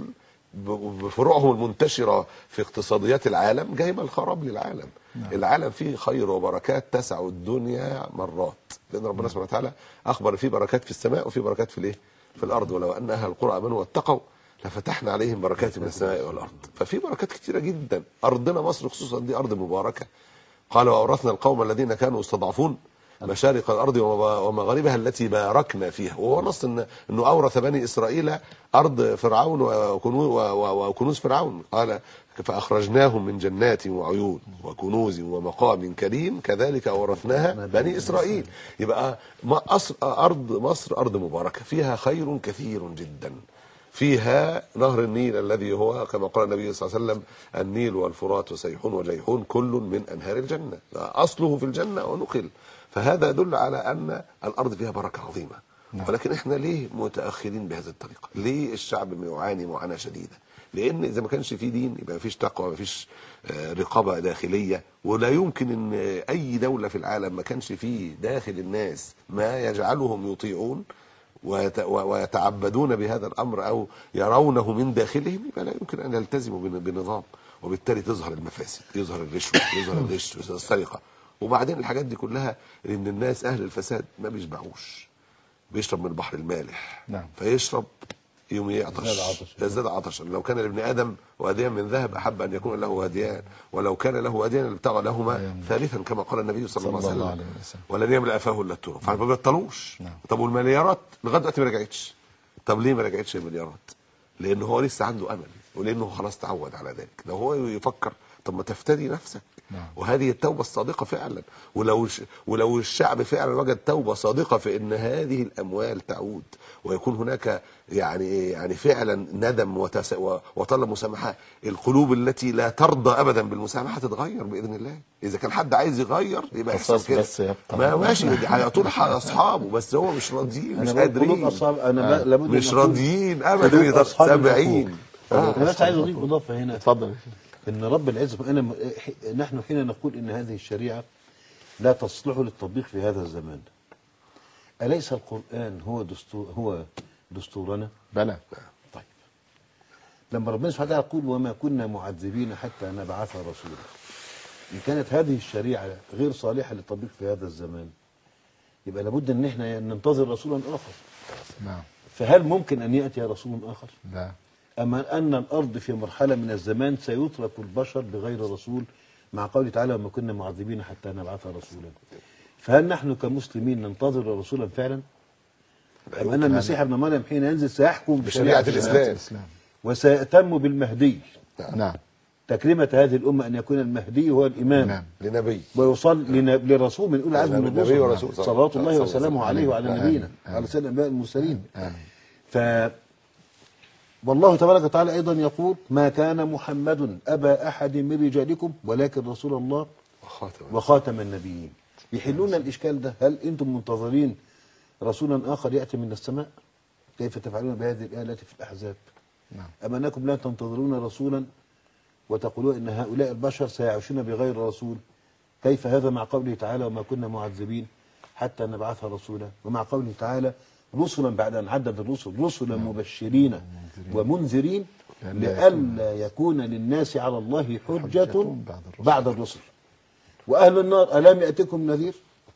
ب- بفروعهم المنتشره في اقتصاديات العالم جايبه الخراب للعالم العالم فيه خير وبركات تسع الدنيا مرات لان ربنا سبحانه وتعالى اخبر في بركات في السماء وفي بركات في الايه في الارض ولو ان اهل القرى امنوا واتقوا لفتحنا عليهم بركات من السماء والارض ففي بركات كتيره جدا ارضنا مصر خصوصا دي ارض مباركه قال واورثنا القوم الذين كانوا يستضعفون مشارق الارض ومغ- ومغاربها التي باركنا فيها وهو نص إن انه اورث بني اسرائيل ارض فرعون وكنو- و- و- وكنوز فرعون قال فاخرجناهم من جنات وعيون وكنوز ومقام كريم كذلك اورثناها بني اسرائيل يبقى ما أصل ارض مصر ارض مباركه فيها خير كثير جدا فيها نهر النيل الذي هو كما قال النبي صلى الله عليه وسلم النيل والفرات وسيحون وجيحون كل من انهار الجنه اصله في الجنه ونقل فهذا يدل على ان الارض فيها بركه عظيمه ولكن احنا ليه متاخرين بهذه الطريقه؟ ليه الشعب يعاني معاناه شديده؟ لان اذا ما كانش في دين يبقى ما فيش تقوى ما فيش آه، رقابه داخليه ولا يمكن ان اي دوله في العالم ما كانش فيه داخل الناس ما يجعلهم يطيعون ويت- و- ويتعبدون بهذا الامر او يرونه من داخلهم يبقى لا يمكن ان يلتزموا بن- بنظام وبالتالي تظهر المفاسد يظهر الرشوه يظهر الغش يظهر السرقه وبعدين الحاجات دي كلها ان الناس اهل الفساد ما بيشبعوش بيشرب من البحر المالح نعم. فيشرب يوم يعطش يزداد عطشا. يزداد عطشا لو كان لابن ادم واديان من ذهب احب ان يكون له واديان ولو كان له واديان لابتغى لهما ثالثا كما قال النبي صلى الله صلى عليه الله وسلم عليه وسلم. ولن يملا فاه الا التراب فما بيبطلوش نعم. طب والمليارات لغايه دلوقتي ما رجعتش طب ليه ما رجعتش المليارات لان هو لسه عنده امل ولانه خلاص تعود على ذلك لو هو يفكر طب ما تفتدي نفسك نعم. وهذه التوبه الصادقه فعلا ولو ش... ولو الشعب فعلا وجد توبه صادقه في ان هذه الاموال تعود ويكون هناك يعني يعني فعلا ندم وتس... و... وطلب مسامحه القلوب التي لا ترضى ابدا بالمسامحه تتغير باذن الله اذا كان حد عايز يغير يبقى يحصل قصاص كده بس يبقى. ما ماشي دي على طول ح- اصحابه بس هو مش راضيين مش أنا بقول قلوب قادرين أصحاب أنا ب- لابد مش أن أقول راضيين ابدا قلوب يضرب أصحاب 70 العقول. أنا بس عايز أضيف إضافة هنا اتفضل ان رب العزه انا م- ح- نحن حين نقول ان هذه الشريعه لا تصلح للتطبيق في هذا الزمان اليس القران هو دستور هو دستورنا بلى طيب لما ربنا سبحانه وتعالى يقول وما كنا معذبين حتى نبعث رسولا ان كانت هذه الشريعه غير صالحه للتطبيق في هذا الزمان يبقى لابد ان احنا ننتظر رسولا اخر نعم فهل ممكن ان ياتي رسول اخر لا أما أن الأرض في مرحلة من الزمان سيترك البشر بغير رسول مع قوله تعالى وما كنا معذبين حتى نبعث رسولا فهل نحن كمسلمين ننتظر رسولا فعلا؟ أم أن المسيح ابن مريم حين ينزل سيحكم بشريعة بشريعة الإسلام. الإسلام وسيأتم بالمهدي نعم تكريمة هذه الأمة أن يكون المهدي هو الإمام نعم لنبي ويوصل لن- لرسول من أولي العزم من النبي الرسل ورسول صلى الله صلوات عليه الله وسلم. وسلامه عليه وعلى آمين. نبينا آمين. وعلى سيد الأنبياء المرسلين آمين. ف والله تبارك وتعالى أيضا يقول ما كان محمد أبا أحد من رجالكم ولكن رسول الله وخاتم وخاتم النبيين يحلون الإشكال ده هل أنتم منتظرين رسولا آخر يأتي من السماء كيف تفعلون بهذه الآية التي في الأحزاب نعم أم أنكم لا تنتظرون رسولا وتقولون إن هؤلاء البشر سيعيشون بغير رسول كيف هذا مع قوله تعالى وما كنا معذبين حتى نبعث رسولا ومع قوله تعالى رسلا بعد أن عدد الرسل رسلا مبشرين ومنذرين لئلا يكون للناس على الله حجة حجة بعد الرسل. بعد الرسل وأهل النار ألم يأتكم نذير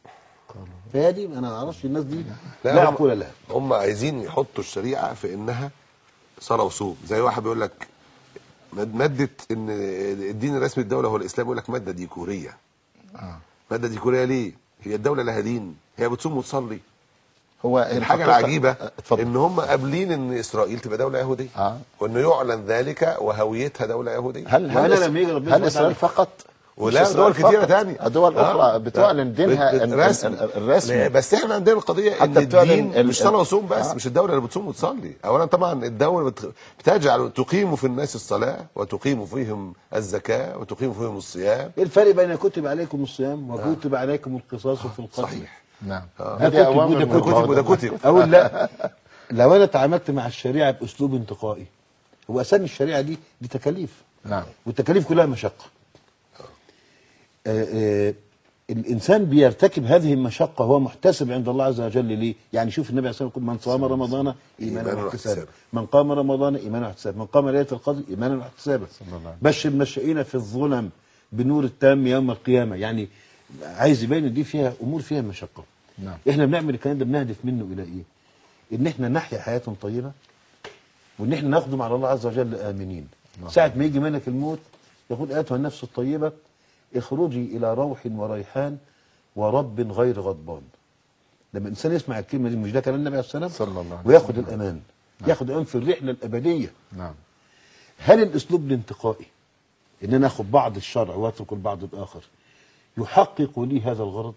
فهذه أنا ما أعرفش الناس دي لا, هم- عقول لها هم عايزين يحطوا الشريعه في انها صلاه وصوم زي واحد بيقول لك مد- ماده ان الدين الرسمي الدوله هو الاسلام يقول لك ماده ديكوريه آه. ماده ديكوريه ليه؟ هي الدوله لها دين هي بتصوم وتصلي هو الحاجه الحقيقة- العجيبه اتفضل ان هم قابلين ان اسرائيل تبقى دوله يهوديه آه. وانه يعلن ذلك وهويتها دوله يهوديه هل وأنا هل لما يجي ربنا هل سبحانه اسرائيل فقط ولا مش إسرائيل دول كتيره فقط. تانية دول اخرى آه. بتعلن دينها بت- ال- الرسمي ال- الرسمي بس احنا عندنا القضيه حتى ان بتعلن الدين ال- مش صلاه ال- وصوم بس آه. مش الدوله اللي بتصوم وتصلي اولا طبعا الدوله بت- بتجعل تقيم في الناس الصلاه وتقيم فيهم الزكاه وتقيم فيهم الصيام إيه الفرق بين كتب عليكم الصيام وكتب عليكم القصاص في القتل صحيح نعم ده هذه كتب اوامر وده من كتب الله. وده كتب اقول لا لو انا تعاملت مع الشريعه باسلوب انتقائي هو اساسا الشريعه دي دي تكاليف نعم والتكاليف كلها مشقه آه، آه، الانسان بيرتكب هذه المشقه هو محتسب عند الله عز وجل ليه؟ يعني شوف النبي عليه الصلاه والسلام يقول من صام رمضان ايمانا إيمانا واحتسابا واحتسابا. من قام رمضان ايمانا واحتسابا من قام ليله القدر ايمانا واحتسابا الله عليه وسلم. بشر الناشئين في الظلم بنور التام يوم القيامه يعني عايز يبين إن دي فيها امور فيها مشقه نعم. احنا بنعمل الكلام ده بنهدف منه الى ايه؟ ان احنا نحيا حياه طيبه وان احنا نخدم على الله عز وجل امنين ساعه ما يجي ملك الموت يقول ايتها النفس الطيبه اخرجي الى روح وريحان ورب غير غضبان لما الانسان يسمع الكلمه دي مش ده كلام النبي عليه الصلاه والسلام صلى الله عليه وياخد الامان ياخد الامان في الرحله الابديه نعم هل الاسلوب الانتقائي ان انا اخد بعض الشرع واترك البعض الاخر يحقق لي هذا الغرض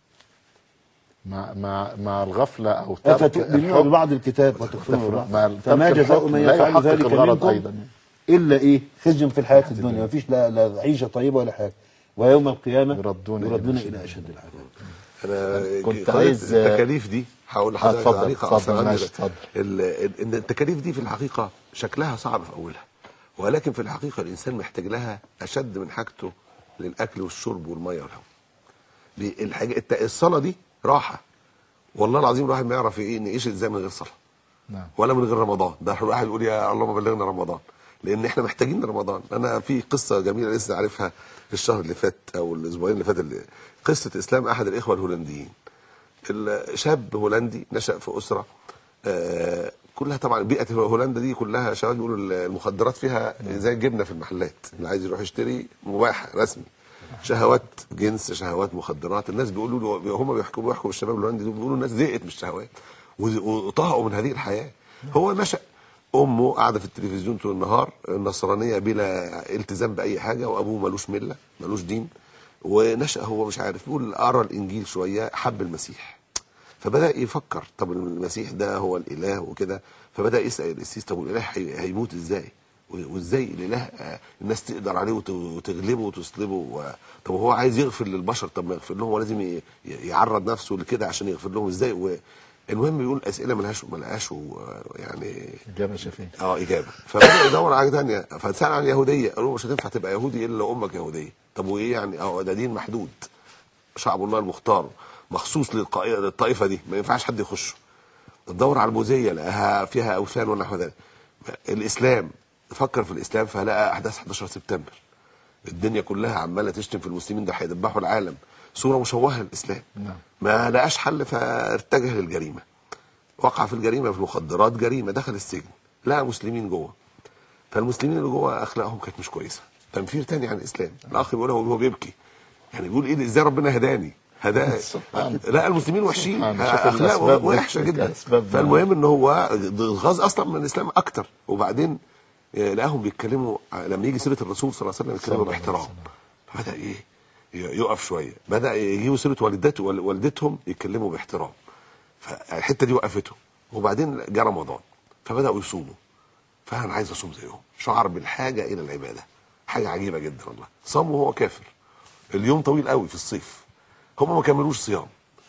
مع مع مع الغفله او ترك افتؤمنون الحكم ببعض الكتاب وتكفرون مع ببعض ترك فما جزاء الحكم من لا يفعل يحقق ذلك الغرض منكم أيضا. الا ايه خزي في الحياه الدنيا مفيش لا لا عيشه طيبه ولا حاجه ويوم القيامه يردون يردون إلى الى اشد العذاب انا كنت قضية عايز- التكاليف دي هقول لحضرتك اتفضل، تعليق اتفضل، اصلا عندي ماشي، اتفضل. ال- ال- ان التكاليف دي في الحقيقه شكلها صعب في اولها ولكن في الحقيقه الانسان محتاج لها اشد من حاجته للاكل والشرب والميه والهواء دي الحاجه الت- الصلاه دي راحه والله العظيم الواحد ما يعرف ايه ان ايش ازاي من غير صلاه نعم ولا من غير رمضان ده الواحد يقول يا اللهم بلغنا رمضان لان احنا محتاجين رمضان انا في قصه جميله لسه عارفها الشهر اللي فات او الاسبوعين اللي فات اللي قصه اسلام احد الاخوه الهولنديين الشاب هولندي نشأ في أسرة آه، كلها طبعا بيئة هولندا دي كلها شباب بيقولوا المخدرات فيها زي الجبنة في المحلات اللي عايز يروح يشتري مباح رسمي شهوات جنس شهوات مخدرات الناس بيقولوا له هم بيحكوا بيحكوا الشباب الهولندي دول بيقولوا الناس زهقت من الشهوات وز- وطهقوا من هذه الحياة هو نشأ امه قاعده في التلفزيون طول النهار نصرانيه بلا التزام باي حاجه وابوه ملوش مله ملوش دين ونشا هو مش عارف يقول قرا الانجيل شويه حب المسيح فبدا يفكر طب المسيح ده هو الاله وكده فبدا يسال القسيس طب الاله هي- هيموت ازاي و- وازاي الاله آه، الناس تقدر عليه وت- وتغلبه وتصلبه و- طب هو عايز يغفر للبشر طب ما يغفر لهم هو لازم ي- يعرض نفسه لكده عشان يغفر لهم ازاي و- المهم بيقول اسئله ملهاش ملهاش آه، يعني إجابة شفية اه اجابه فبدا يدور على حاجه ثانيه فسال عن اليهوديه قالوا له مش هتنفع تبقى يهودي الا لو امك يهوديه طب وايه يعني اه ده دين محدود شعب الله المختار مخصوص للقائ- للطائفه دي ما ينفعش حد يخشه تدور على البوذيه لقاها فيها اوثان ونحو ذلك الاسلام فكر في الاسلام فلقى احداث 11 سبتمبر الدنيا كلها عماله تشتم في المسلمين ده هيدبحوا العالم صوره مشوهه للاسلام نعم. ما لقاش حل فاتجه للجريمه وقع في الجريمه في المخدرات جريمه دخل السجن لقى مسلمين جوه فالمسلمين اللي جوه اخلاقهم كانت مش كويسه تنفير تاني عن الاسلام الاخ بيقول هو بيبكي يعني بيقول ايه ازاي ربنا هداني هداه سبحان. لا المسلمين وحشين سبحان. شوف اخلاق الأسباب دي. وحشه جدا الأسباب دي. فالمهم ان هو غاز اصلا من الاسلام اكتر وبعدين آه، لقاهم بيتكلموا آه، لما يجي سيره الرسول صلى الله عليه وسلم يتكلموا صلى الله عليه باحترام فبدا ايه ي- يقف شويه بدا يجيبوا سيره والدته وال- والدتهم يتكلموا باحترام فالحته دي وقفته وبعدين جه رمضان فبداوا يصوموا فانا عايز اصوم زيهم شعر بالحاجه الى العباده حاجه عجيبه جدا والله صام وهو كافر اليوم طويل قوي في الصيف هم ما كملوش صيام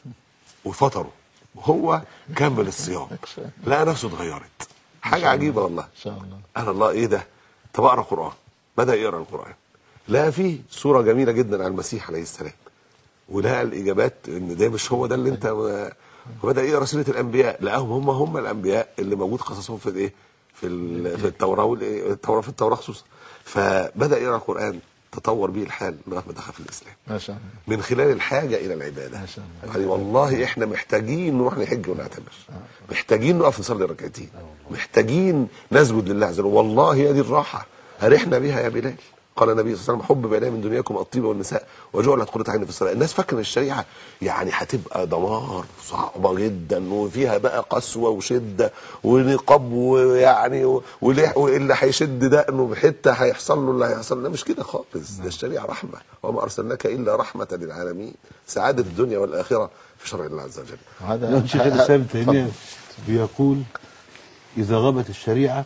وفطروا وهو كمل الصيام لقى نفسه اتغيرت حاجه عجيبه والله إن شاء الله انا الله ايه ده طب اقرا قران بدا يقرا القران لقى فيه صوره جميله جدا عن المسيح عليه السلام ولقى الاجابات ان ده مش هو ده اللي انت وبدا يقرا سيره الانبياء لقاهم هم هم الانبياء اللي موجود قصصهم في الايه في ال- في التوراه والإيه؟ التوراه في التوراه خصوصا فبدا يقرا القران تطور به الحال لغايه ما دخل في الاسلام ما شاء الله من خلال الحاجه الى العباده ما شاء الله. يعني والله احنا محتاجين نروح نحج ونعتمر محتاجين نقف نصلي ركعتين محتاجين نسجد لله عز وجل والله هي دي الراحه ارحنا بها يا بلال قال النبي صلى الله عليه وسلم حب الي من دنياكم الطيب والنساء وجعلت قرة عيني في الصلاه الناس فاكره ان الشريعه يعني هتبقى دمار صعبه جدا وفيها بقى قسوه وشده ونقاب ويعني و- واللي واللي هيشد دقنه بحته هيحصل له اللي هيحصل له مش كده خالص ده الشريعه رحمه وما ارسلناك الا رحمه للعالمين سعاده الدنيا والاخره في شرع الله عز وجل هذا لو شيخ الاسلام ابن تيميه تفضل. بيقول اذا غابت الشريعه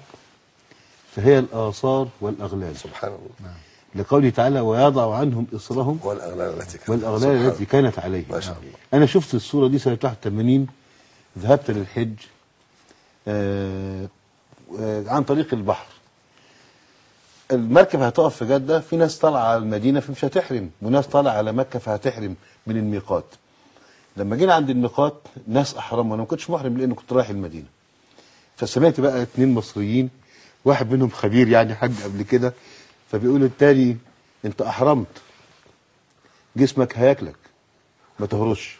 فهي الاثار والاغلال سبحان الله لقوله تعالى ويضع عنهم اصرهم والاغلال التي كانت والاغلال سبحان التي كانت عليهم ما شاء الله. انا شفت الصوره دي سنه 81 ذهبت للحج آه آه عن طريق البحر المركب هتقف في جده في ناس طالعه على المدينه فمش هتحرم وناس طالعه على مكه فهتحرم من الميقات لما جينا عند الميقات ناس احرموا وانا ما كنتش محرم لان كنت رايح المدينه فسمعت بقى اتنين مصريين واحد منهم خبير يعني حج قبل كده فبيقول التاني انت احرمت جسمك هياكلك ما تهرش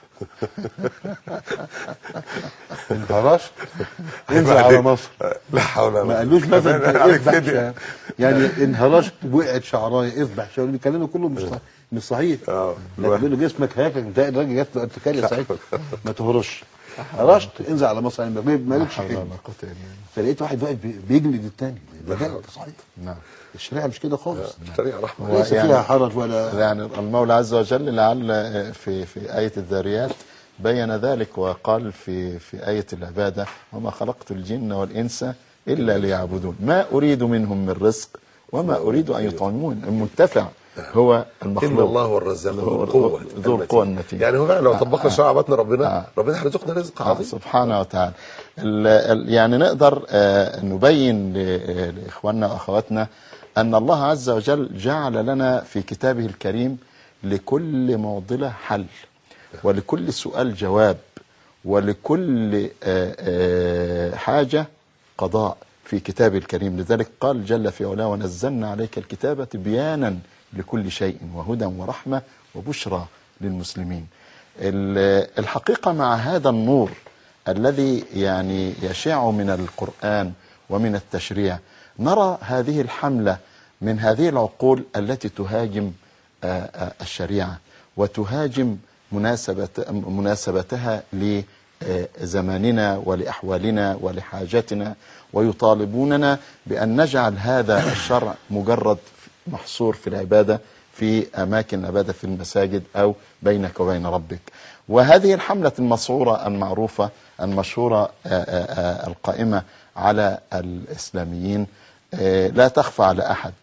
انت هرشت انزل على مصر لا حول ولا ما قالوش مثلا انت عليك اذبح فدية. شا- يعني انهرشت وقعت شعرايه اذبح شعرايه الكلام كله مش صح مش صحيح اه. لكن بيقول له جسمك هياكلك ده الراجل جات له ارتكاليه ساعتها ما تهرش هرشت انزل على مصر يعني ما- ما قالكش حول حاجه ولا قوة إلا بالله. فلقيت واحد واقف بي- بيجلد التاني ده جد صحيح نعم الشريعه مش كده خالص الشريعه رحمه هو ليس يعني- فيها حرج ولا يعني المولى عز وجل لعل في في آية الذاريات بين ذلك وقال في في آية العبادة وما خلقت الجن والإنس إلا ليعبدون ما أريد منهم من رزق وما أريد أن يطعمون المنتفع هو ان المخلوق الله هو الرزاق ذو هو القوه ذو القوة المتين يعني هو فعلا لو طبقنا شرع بطن ربنا آه. ربنا هيرزقنا رزق آه، عظيم سبحانه وتعالى ال- ال- يعني نقدر آه، نبين ل- لإخواننا وأخواتنا أن الله عز وجل جعل لنا في كتابه الكريم لكل معضلة حل ولكل سؤال جواب ولكل آه، آه، حاجة قضاء في كتابه الكريم لذلك قال جل في علاه ونزلنا عليك الكتاب بيانا لكل شيء وهدى ورحمة وبشرى للمسلمين ال- الحقيقة مع هذا النور الذي يعني يشع من القرآن ومن التشريع نرى هذه الحملة من هذه العقول التي تهاجم آه، آه، الشريعة وتهاجم مناسبة مناسبتها لزماننا ولأحوالنا ولحاجتنا ويطالبوننا بأن نجعل هذا الشرع مجرد محصور في العبادة في أماكن العبادة في المساجد أو بينك وبين ربك وهذه الحملة المسعورة المعروفة المشهورة آه، آه، آه، القائمة على الإسلاميين آه، لا تخفى على أحد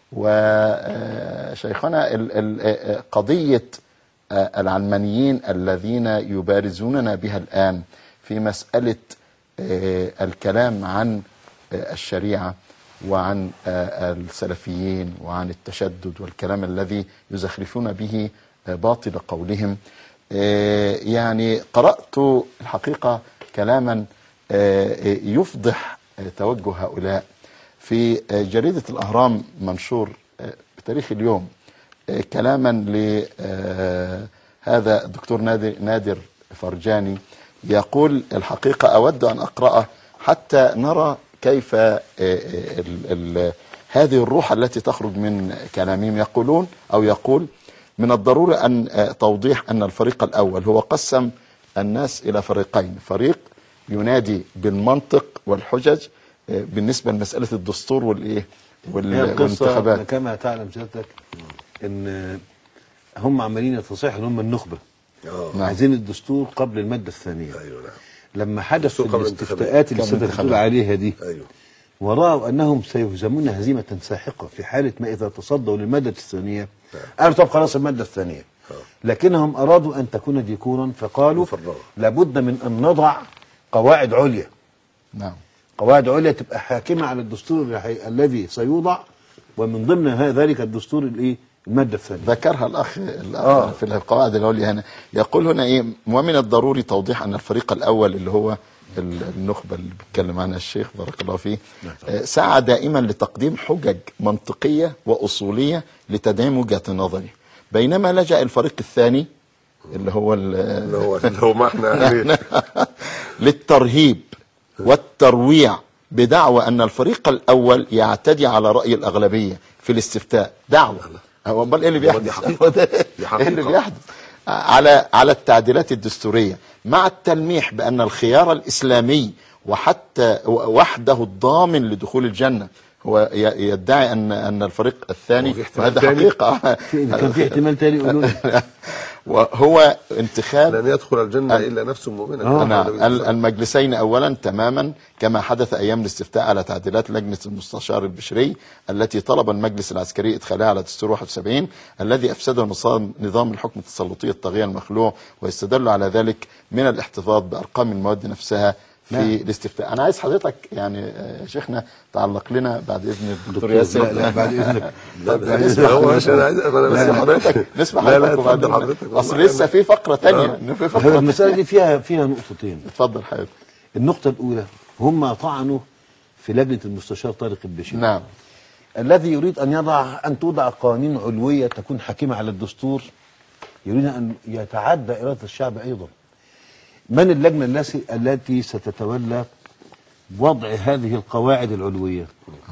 وشيخنا قضية آه، العلمانيين الذين يبارزوننا بها الآن في مسألة آه، الكلام عن آه، الشريعة وعن آه، السلفيين وعن التشدد والكلام الذي يزخرفون به آه، باطل قولهم آه، يعني قرأت الحقيقة كلاما آه، آه، يفضح آه، توجه هؤلاء في آه، جريدة الأهرام منشور آه، بتاريخ اليوم آه، كلاما لهذا الدكتور نادر, نادر فرجاني يقول الحقيقة أود أن أقرأه حتى نرى كيف آه، آه، ال- ال- هذه الروح التي تخرج من كلامهم يقولون أو يقول من الضروري أن آه، توضيح أن الفريق الأول هو قسم الناس إلى فريقين فريق ينادي بالمنطق والحجج آه، بالنسبة لمسألة الدستور والإيه وال- هي القصة والانتخابات كما تعلم سيادتك ان هم عمالين يتصيحوا ان هم النخبه اه نعم. عايزين الدستور قبل الماده الثانيه ايوه نعم لما حدث الدستور قبل الاستفتاءات اللي قبل سيادتك بتقول الانتخابات. عليها دي ايوه ورأوا أنهم سيهزمون هزيمة ساحقة في حالة ما إذا تصدوا للمادة الثانية قالوا طب خلاص المادة الثانية لكنهم أرادوا أن تكون ديكورا فقالوا مفرغة. لابد من أن نضع قواعد عليا نعم قواعد عليا تبقى حاكمة على الدستور اللي هي- الذي سيوضع ومن ضمن ه- ذلك الدستور الإيه المادة الثانية ذكرها الأخ, الأخ آه. في القواعد العليا هنا يقول هنا إيه ومن الضروري توضيح أن الفريق الأول اللي هو ال- النخبة اللي بيتكلم عنها الشيخ بارك الله فيه آه، سعى دائما لتقديم حجج منطقية وأصولية لتدعيم وجهة نظره بينما لجأ الفريق الثاني اللي هو ال- اللي هو اللي هو ما احنا عليه. للترهيب والترويع بدعوى أن الفريق الأول يعتدي على رأي الأغلبية في الاستفتاء دعوة هو امال ايه اللي هو دي بيحدث حقيقة. هو ده دي ايه حقيقة. اللي بيحدث على على التعديلات الدستورية مع التلميح بأن الخيار الإسلامي وحتى وحده الضامن لدخول الجنة هو ي- يدعي أن أن الفريق الثاني هو في احتمال وهذا تاني؟ حقيقة في كان في احتمال تاني يقولوا لي وهو انتخاب لن يدخل الجنة إلا نفس مؤمنة آه. نعم ال- المجلسين اولا تماما كما حدث ايام الاستفتاء على تعديلات لجنه المستشار البشري التي طلب المجلس العسكري ادخالها على دستور 71 الذي افسده نظام نظام الحكم التسلطي الطاغيه المخلوع ويستدل على ذلك من الاحتفاظ بارقام المواد نفسها في نعم. الاستفتاء انا عايز حضرتك يعني آه، يا شيخنا تعلق لنا بعد اذن الدكتور دكتور ياسر لا لا بعد اذنك لا بس هو عشان عايز انا بس نسمع حضرتك نسمع لا لا حضرتك وبعدين- اتفضل حضرتك اصل والله لسه في فقره ثانيه إنه في هذا فقره المسألة دي فيها فيها نقطتين اتفضل حضرتك النقطة الأولى هم طعنوا في لجنة المستشار طارق البشير نعم الذي يريد أن يضع أن توضع قوانين علوية تكون حاكمة على الدستور يريد أن يتعدى إرادة الشعب أيضا من اللجنة التي التي ستتولى وضع هذه القواعد العلوية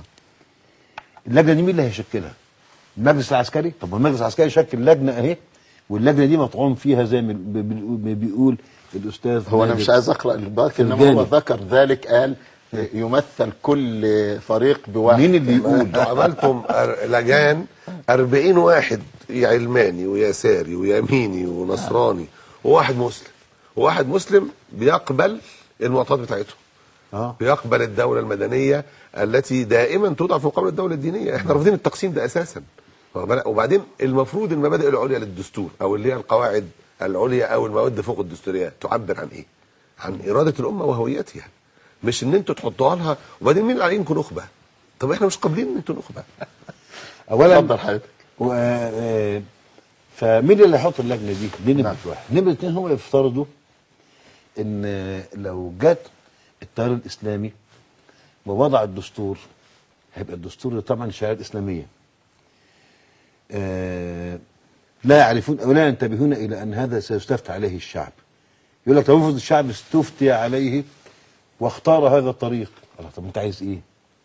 اللجنة دي مين اللي هيشكلها المجلس العسكري طب ما المجلس العسكري يشكل لجنة أهي واللجنة دي مطعوم فيها زي ما بي- بي- بيقول الأستاذ هو انا نادر. مش عايز اقرا الباقي انما الجانب. هو ذكر ذلك قال يمثل كل فريق بواحد مين اللي يقول انتوا عملتم أر- لجان 40 واحد علماني ويساري ويميني ونصراني وواحد مسلم وواحد مسلم بيقبل المعطيات بتاعتهم اه بيقبل الدولة المدنية التي دائما توضع في مقابل الدولة الدينية احنا رافضين التقسيم ده اساسا واخد بالك؟ وبعدين المفروض المبادئ العليا للدستور او اللي هي القواعد العليا او المواد فوق الدستورية تعبر عن ايه عن إرادة الأمة وهويتها مش ان انتوا تحطوها لها وبعدين مين اللي عليكم نخبة طب احنا مش قابلين ان انتوا نخبة اولا اتفضل حضرتك و... آه، فمين اللي هيحط اللجنه دي؟ دي نمره نعم. واحد، نمره اثنين هم يفترضوا ان لو جت التيار الاسلامي ووضع الدستور هيبقى الدستور ده طبعا شريعه اسلاميه. آه لا يعرفون أو لا ينتبهون إلى أن هذا سيستفتى عليه الشعب يقول لك لو افرض الشعب استفتي عليه واختار هذا الطريق الله طب انت عايز ايه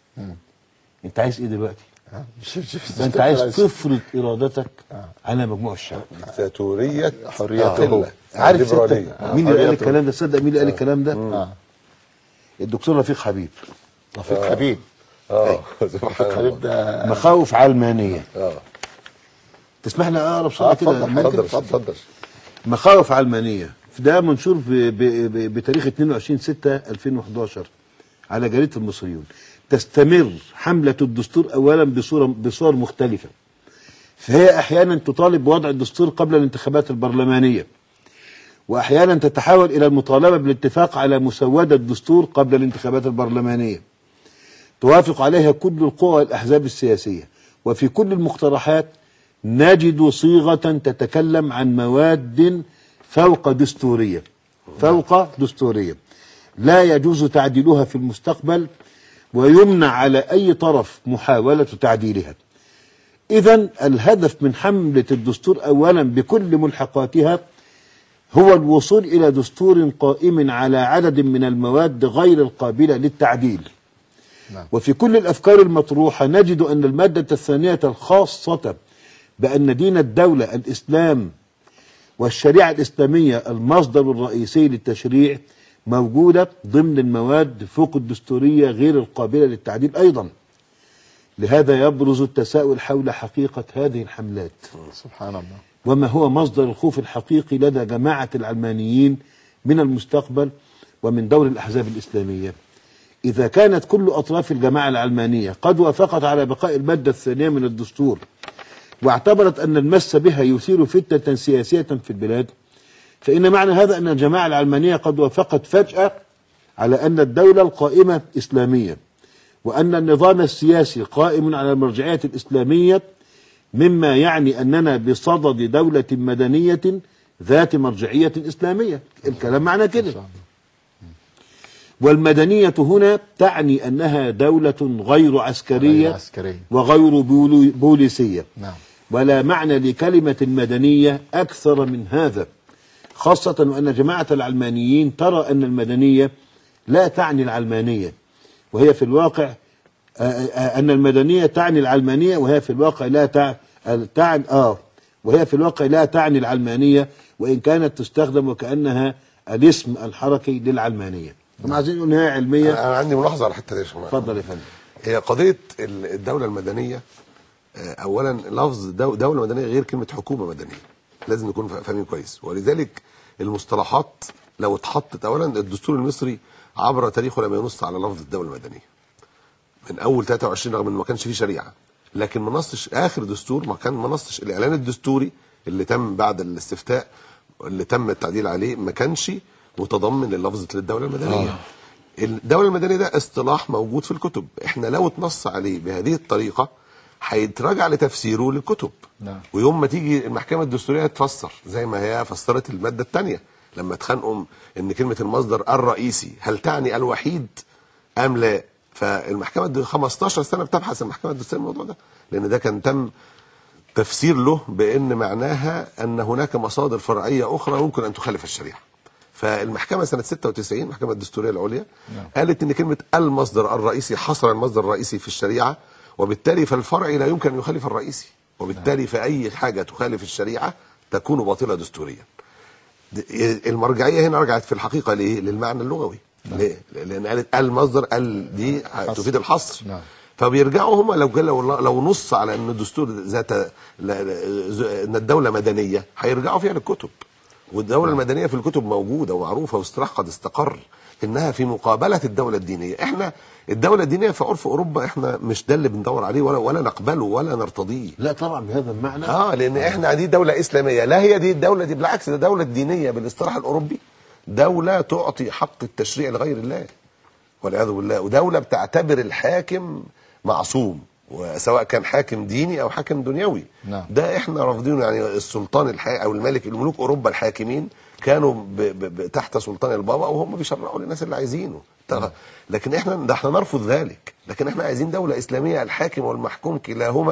انت عايز ايه دلوقتي شوف شوف ده انت عايز تفرض ارادتك على مجموع الشعب ديكتاتورية حريته قلة. عارف الليبرالية تصدق مين اللي قال حريته. الكلام ده تصدق مين اللي قال الكلام ده آه. الدكتور رفيق حبيب رفيق حبيب اه سبحان الله حبيب ده مخاوف علمانيه اه تسمح لي اقرا آه، بسرعه كده اتفضل، ممكن؟ اتفضل اتفضل مخاوف علمانية ده منشور ب- ب- ب- بتاريخ 22 6 2011 على جريدة المصريون تستمر حملة الدستور أولا بصورة بصور مختلفة فهي أحيانا تطالب بوضع الدستور قبل الانتخابات البرلمانية وأحيانا تتحول إلى المطالبة بالاتفاق على مسودة الدستور قبل الانتخابات البرلمانية توافق عليها كل القوى والأحزاب السياسية وفي كل المقترحات نجد صيغة تتكلم عن مواد فوق دستورية فوق دستورية لا يجوز تعديلها في المستقبل ويمنع على أي طرف محاولة تعديلها إذا الهدف من حملة الدستور أولا بكل ملحقاتها هو الوصول إلى دستور قائم على عدد من المواد غير القابلة للتعديل نعم. وفي كل الأفكار المطروحة نجد أن المادة الثانية الخاصة بأن دين الدولة الإسلام والشريعة الإسلامية المصدر الرئيسي للتشريع موجودة ضمن المواد فوق الدستورية غير القابلة للتعديل أيضا لهذا يبرز التساؤل حول حقيقة هذه الحملات سبحان الله وما هو مصدر الخوف الحقيقي لدى جماعة العلمانيين من المستقبل ومن دور الأحزاب الإسلامية إذا كانت كل أطراف الجماعة العلمانية قد وافقت على بقاء المادة الثانية من الدستور واعتبرت أن المس بها يثير فتنة سياسية في البلاد فإن معنى هذا أن الجماعة العلمانية قد وافقت فجأة على أن الدولة القائمة إسلامية وأن النظام السياسي قائم على المرجعية الإسلامية مما يعني أننا بصدد دولة مدنية ذات مرجعية إسلامية الكلام معنى كده والمدنية هنا تعني أنها دولة غير عسكرية غير عسكرية. وغير بولو- بوليسية نعم ولا معنى لكلمة المدنية أكثر من هذا خاصة وأن جماعة العلمانيين ترى أن المدنية لا تعني العلمانية وهي في الواقع آه، آه، أن المدنية تعني العلمانية وهي في الواقع لا تع- آه، تعني آه وهي في الواقع لا تعني العلمانية وإن كانت تستخدم وكأنها الاسم الحركي للعلمانية هم عايزين يقولوا إن هي علمية انا عندي ملاحظه على الحته دي يا شيخ اتفضل يا فندم هي قضيه ال- الدوله المدنيه آه، اولا لفظ دو- دوله مدنيه غير كلمه حكومه مدنيه لازم نكون فا- فاهمين كويس ولذلك المصطلحات لو اتحطت اولا الدستور المصري عبر تاريخه لم ينص على لفظ الدوله المدنيه من اول 23 رغم انه ما كانش فيه شريعه لكن ما نصش اخر دستور ما كان ما نصش الاعلان الدستوري اللي تم بعد الاستفتاء اللي تم التعديل عليه ما كانش متضمن للفظه للدوله المدنيه آه. الدوله المدنيه ده اصطلاح موجود في الكتب احنا لو اتنص عليه بهذه الطريقه هيتراجع لتفسيره للكتب نعم. ويوم ما تيجي المحكمه الدستوريه تفسر زي ما هي فسرت الماده الثانيه لما اتخانقوا ان كلمه المصدر الرئيسي هل تعني الوحيد ام لا فالمحكمه الد- 15 سنه بتبحث المحكمه الدستوريه الموضوع ده لان ده كان تم تفسير له بان معناها ان هناك مصادر فرعيه اخرى يمكن ان تخالف الشريعه فالمحكمه سنه 96 المحكمه الدستوريه العليا قالت ان كلمه المصدر الرئيسي حصر المصدر الرئيسي في الشريعه وبالتالي فالفرع لا يمكن ان يخالف الرئيسي وبالتالي فاي حاجه تخالف الشريعه تكون باطله دستوريا د- المرجعيه هنا رجعت في الحقيقه ليه؟ للمعنى اللغوي ليه؟ لان قالت المصدر ال دي تفيد الحصر نعم. فبيرجعوا هم لو لو لو نص على ان الدستور ذات لا- لا- ز- ان الدوله مدنيه هيرجعوا فيها للكتب والدوله المدنيه في الكتب موجوده ومعروفه واصطلاح قد استقر انها في مقابله الدوله الدينيه احنا الدوله الدينيه في عرف اوروبا احنا مش ده اللي بندور عليه ولا ولا نقبله ولا نرتضيه لا طبعا بهذا المعنى اه لان احنا دي دوله اسلاميه لا هي دي الدوله دي بالعكس ده دوله دينيه بالاصطلاح الاوروبي دوله تعطي حق التشريع لغير الله والعياذ بالله ودوله بتعتبر الحاكم معصوم وسواء كان حاكم ديني او حاكم دنيوي نعم. ده احنا رافضينه يعني السلطان الحا او الملك الملوك اوروبا الحاكمين كانوا ب ب ب تحت سلطان البابا وهم بيشرعوا للناس اللي عايزينه تغ- لكن احنا ده احنا نرفض ذلك لكن احنا عايزين دوله اسلاميه الحاكم والمحكوم كلاهما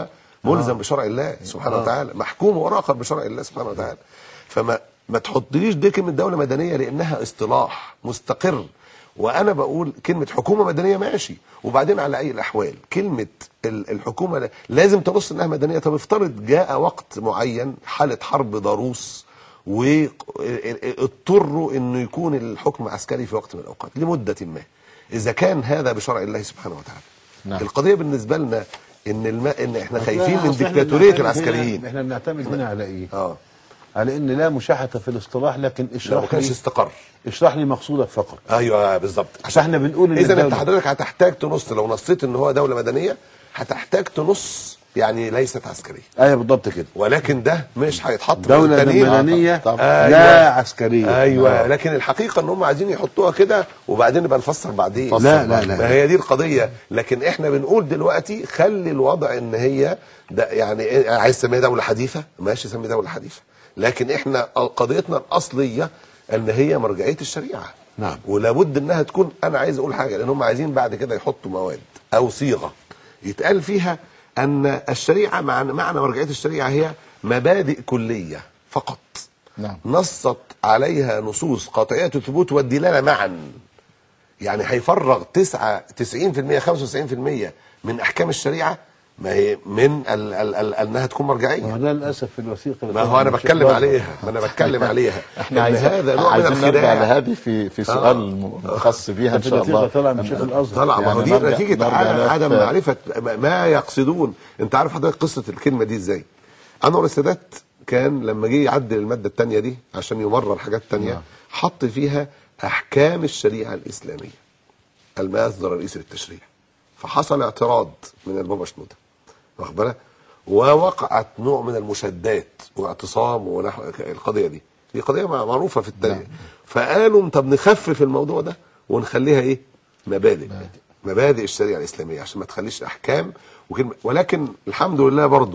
ملزم بشرع الله سبحانه وتعالى محكوم وراقب بشرع الله سبحانه وتعالى فما ما تحطليش دي كلمه دوله مدنيه لانها اصطلاح مستقر وانا بقول كلمه حكومه مدنيه ماشي وبعدين على اي الاحوال كلمه ال- الحكومه لا- لازم تبص انها مدنيه طب افترض جاء وقت معين حاله حرب ضروس واضطروا انه يكون الحكم عسكري في وقت من الاوقات لمده ما اذا كان هذا بشرع الله سبحانه وتعالى نعم. القضيه بالنسبه لنا ان الم... ان احنا خايفين من أصل إحنا ديكتاتوريه بنعتمد هنا- العسكريين احنا بنعتمد هنا على ايه؟ اه على ان لا مشاحه في الاصطلاح لكن لا ما اشرح كانش لي استقر اشرح لي مقصودك فقط ايوه بالظبط عشان احنا بنقول ان اذا انت الدولة- حضرتك هتحتاج تنص لو نصيت ان هو دوله مدنيه هتحتاج تنص يعني ليست عسكريه ايوه بالضبط كده ولكن ده مش هيتحط في دولة التانيين. مدنية طب- لا عسكرية ايوه لكن الحقيقه ان هم عايزين يحطوها كده وبعدين نبقى نفسر بعدين نفسر لا، لا، لا. ما هي دي القضيه لكن احنا بنقول دلوقتي خلي الوضع ان هي ده يعني إيه، عايز تسميها دوله حديثه ماشي سمي دوله حديثه لكن احنا قضيتنا الاصليه ان هي مرجعيه الشريعه نعم. ولابد انها تكون انا عايز اقول حاجه لان هم عايزين بعد كده يحطوا مواد او صيغه يتقال فيها ان الشريعه معنى معنى مرجعيه الشريعه هي مبادئ كليه فقط نعم. نصت عليها نصوص قاطعيه الثبوت والدلاله معا يعني هيفرغ 9 90% 95% من احكام الشريعه ما هي من ال ال ال انها تكون مرجعيه وده للاسف في الوثيقه ما هو انا بتكلم عليها ما انا بتكلم عليها احنا إن عايزين هذا نوع من عايزين نرجع الخداع لهذه في في سؤال خاص بيها ان في شاء الله الوثيقة طلع من شيخ الازهر طلع ما هو يعني دي نرجع- نتيجه نرجع عدم- لك- عدم معرفه ما يقصدون انت عارف حضرتك قصه الكلمه دي ازاي انور السادات كان لما جه يعدل الماده الثانيه دي عشان يمرر حاجات ثانيه حط فيها احكام الشريعه الاسلاميه المصدر الرئيسي للتشريع فحصل اعتراض من البابا شنوده واخد بالك ووقعت نوع من المشادات واعتصام ونحو القضيه دي دي قضيه مع- معروفه في التاريخ فقالوا طب نخفف الموضوع ده ونخليها ايه مبادئ مبادئ الشريعه الاسلاميه عشان ما تخليش احكام وكلمة ولكن الحمد لله برضه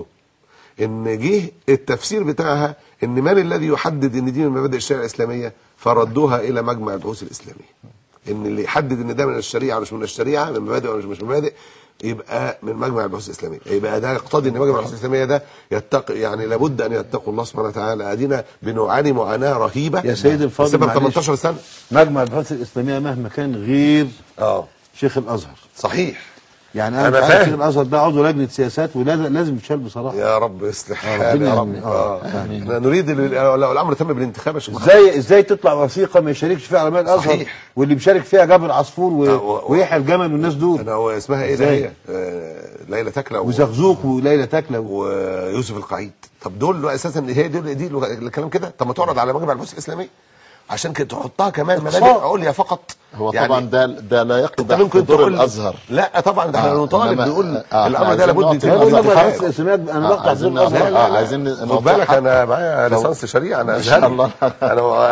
ان جه التفسير بتاعها ان من الذي يحدد ان دي من مبادئ الشريعه الاسلاميه فردوها الى مجمع البحوث الاسلاميه ان اللي يحدد ان ده من الشريعه مش من الشريعه من مبادئ ولا مش من مبادئ يبقى من مجمع البحوث الاسلاميه يبقى ده يقتضي ان مجمع البحوث الاسلاميه ده يتقي يعني لابد ان يتقوا الله سبحانه وتعالى ادينا بنعاني معاناه رهيبه يا سيدي الفاضل بسبب معلش. 18 سنه مجمع البحوث الاسلاميه مهما كان غير اه شيخ الازهر صحيح يعني انا, أنا مش عارف فاهم. شيخ الازهر ده عضو لجنه سياسات ولازم لازم يتشال بصراحه يا رب يصلح آه، حال يا ربنا رب يعين. اه آه، احنا نريد ال- لو الامر تم بالانتخاب يا شيخ محمد. ازاي ازاي تطلع وثيقه ما يشاركش فيها علماء الازهر صحيح. واللي بيشارك فيها جابر عصفور و... آه، و- ويحيى الجمل والناس دول انا هو اسمها ايه ده إزاي؟ هي آه، ليلى تكله و- وزغزوق وليلى تكله و... ويوسف القعيد طب دول اساسا هي دول دي الكلام كده طب ما تعرض على مجمع البحوث الاسلاميه عشان كده تحطها كمان مبادئ عليا فقط هو يعني طبعا ده ده لا انت يقدح ممكن حضور تقول الازهر لا طبعا ده احنا آه، نطالب إنما- نقول آه، الامر ده عايزين لابد نعطي يتم هذا الأزهر مجمع حقه. البحوث الاسلاميه انا آه، بقطع عايزين حضور الازهر نعطي- لا، آه، لا. عايزين خد نوضح بالك حق. انا معايا لو- ليسانس شريعه انا ما شاء ازهري الله. انا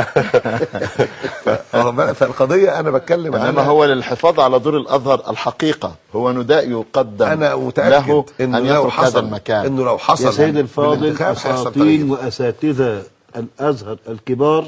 واخد بالك؟ فالقضيه انا بتكلم انما عنها هو للحفاظ على دور الازهر الحقيقه هو نداء يقدم انا متاكد له انه ان لو يترك هذا حصل المكان انه لو حصل يا سيد الفاضل بالانتخاب هيحصل اساطين تغيير. واساتذه الازهر الكبار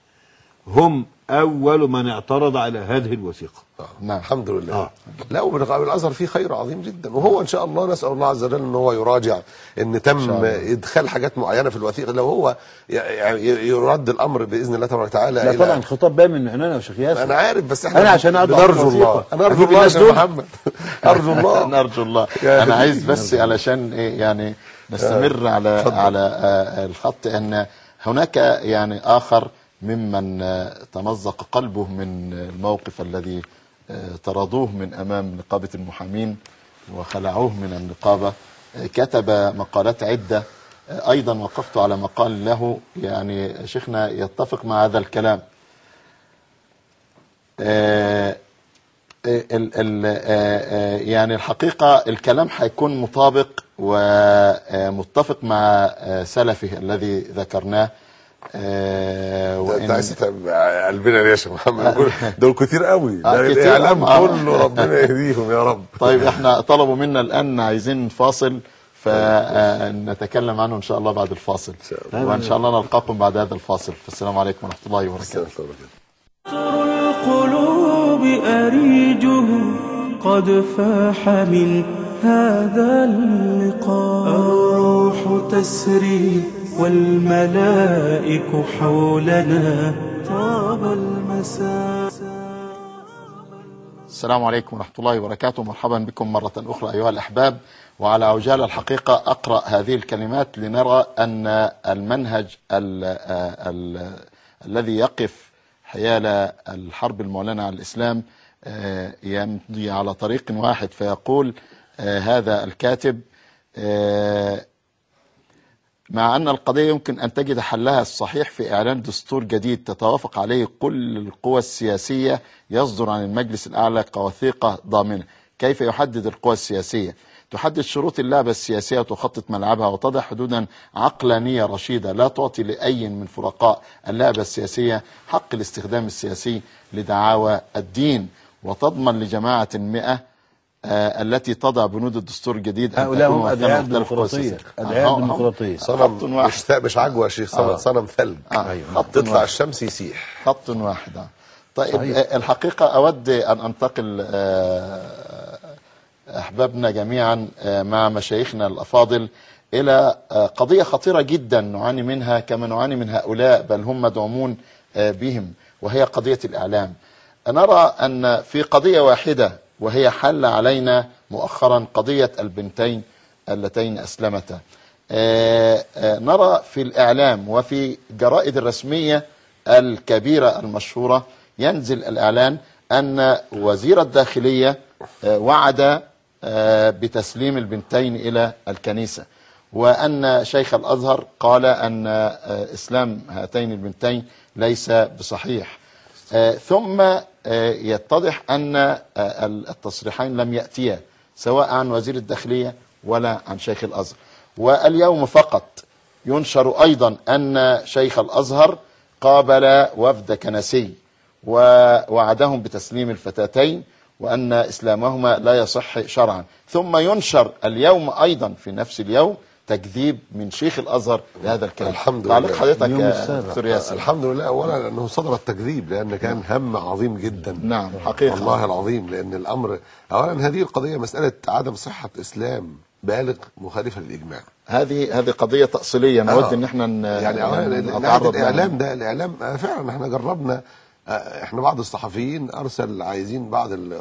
هم اول من اعترض على هذه الوثيقه نعم الحمد لله آه. لا وبالغ- الازهر فيه خير عظيم جدا وهو ان شاء الله نسال الله عز وجل ان هو يراجع ان تم الله. ادخال حاجات معينه في الوثيقه لو هو ي- يعني يرد الامر باذن الله تبارك وتعالى لا إلى- طبعا خطاب باين من عيننا يا شيخ ياسر انا عارف بس احنا أنا عشان أضع نرجو الوثيقة. الله انا ارجو أجيب الله يا الناس شيخ دول. محمد ارجو الله نرجو الله يا انا أخي. عايز بس علشان إيه يعني نستمر على اتفضل. على آه، الخط ان هناك يعني اخر ممن آه، تمزق قلبه من الموقف الذي آه، طردوه من امام نقابه المحامين وخلعوه من النقابه آه، كتب مقالات عده آه، ايضا وقفت على مقال له يعني شيخنا يتفق مع هذا الكلام آه، ال ال آه، آه، يعني الحقيقة الكلام هيكون مطابق ومتفق مع آه، سلفه الذي ذكرناه آه، ده انت وإن- عايز تتعب قلبنا ليه يا شيخ محمد دول- دول كتير قوي آه، ده كتير الاعلام آه. كله ربنا يهديهم يا رب طيب احنا طلبوا منا الآن عايزين فاصل فنتكلم عنه إن شاء الله بعد الفاصل شاء الله. وإن شاء الله نلقاكم بعد هذا الفاصل فالسلام عليكم ورحمة الله وبركاته استغفر الله كده. عطر القلوب أريجه قد فاح من هذا اللقاء الروح تسري والملائك حولنا طاب المساء السلام عليكم ورحمة الله وبركاته مرحبا بكم مرة أخرى أيها الأحباب وعلى عجال الحقيقة أقرأ هذه الكلمات لنرى أن المنهج ال ال الذي يقف حيال الحرب المعلنة على الإسلام آه، يمضي على طريق واحد فيقول آه، هذا الكاتب آه، مع أن القضية يمكن أن تجد حلها الصحيح في إعلان دستور جديد تتوافق عليه كل القوى السياسية يصدر عن المجلس الأعلى كوثيقة ضامنة كيف يحدد القوى السياسية تحدد شروط اللعبة السياسية وتخطط ملعبها وتضع حدودا عقلانية رشيدة لا تعطي لأي من فرقاء اللعبة السياسية حق الاستخدام السياسي لدعاوى الدين وتضمن لجماعة المئة آه، التي تضع بنود الدستور الجديد أن هؤلاء تكون هم ممثلة أدعياء مختلف القوى الديمقراطية السياسية. أدعياء آه، هم- الديمقراطية خط صنم واحد. مش مش عجوه يا شيخ صنم, آه. صنم ثلج آه، أيوة. خط تطلع واحد. الشمس يسيح خط واحد آه. طيب صحيح. آه، الحقيقة أود أن أنتقل آه، أحبابنا جميعا آه، مع مشايخنا الأفاضل إلى آه، قضية خطيرة جدا نعاني منها كما نعاني من هؤلاء بل هم مدعومون آه، بهم وهي قضية الإعلام نرى أن في قضية واحدة وهي حل علينا مؤخرا قضية البنتين اللتين أسلمتا آه، آه، نرى في الإعلام وفي جرائد الرسمية الكبيرة المشهورة ينزل الإعلان أن وزير الداخلية آه، وعد آه، بتسليم البنتين إلى الكنيسة وأن شيخ الأزهر قال أن آه، إسلام هاتين البنتين ليس بصحيح آه، ثم آه، يتضح أن آه، التصريحين لم يأتيا سواء عن وزير الداخلية ولا عن شيخ الأزهر واليوم فقط ينشر أيضا أن شيخ الأزهر قابل وفد كنسي ووعدهم بتسليم الفتاتين وأن إسلامهما لا يصح شرعا ثم ينشر اليوم أيضا في نفس اليوم تكذيب من شيخ الأزهر لهذا الكلام الحمد تعليق لله. حضرتك اليوم يا السابع. دكتور ياسر الحمد لله اولا انه صدر التكذيب لان كان هم عظيم جدا نعم حقيقة والله العظيم لان الامر اولا هذه القضيه مساله عدم صحه اسلام بالغ مخالفه للاجماع هذه هذه قضية تأصيلية نود آه. ان احنا ن- يعني اولا ن- ناحيه نتعرض لها. الاعلام ده الاعلام آه، فعلا احنا جربنا آه، احنا بعض الصحفيين ارسل عايزين بعض ال-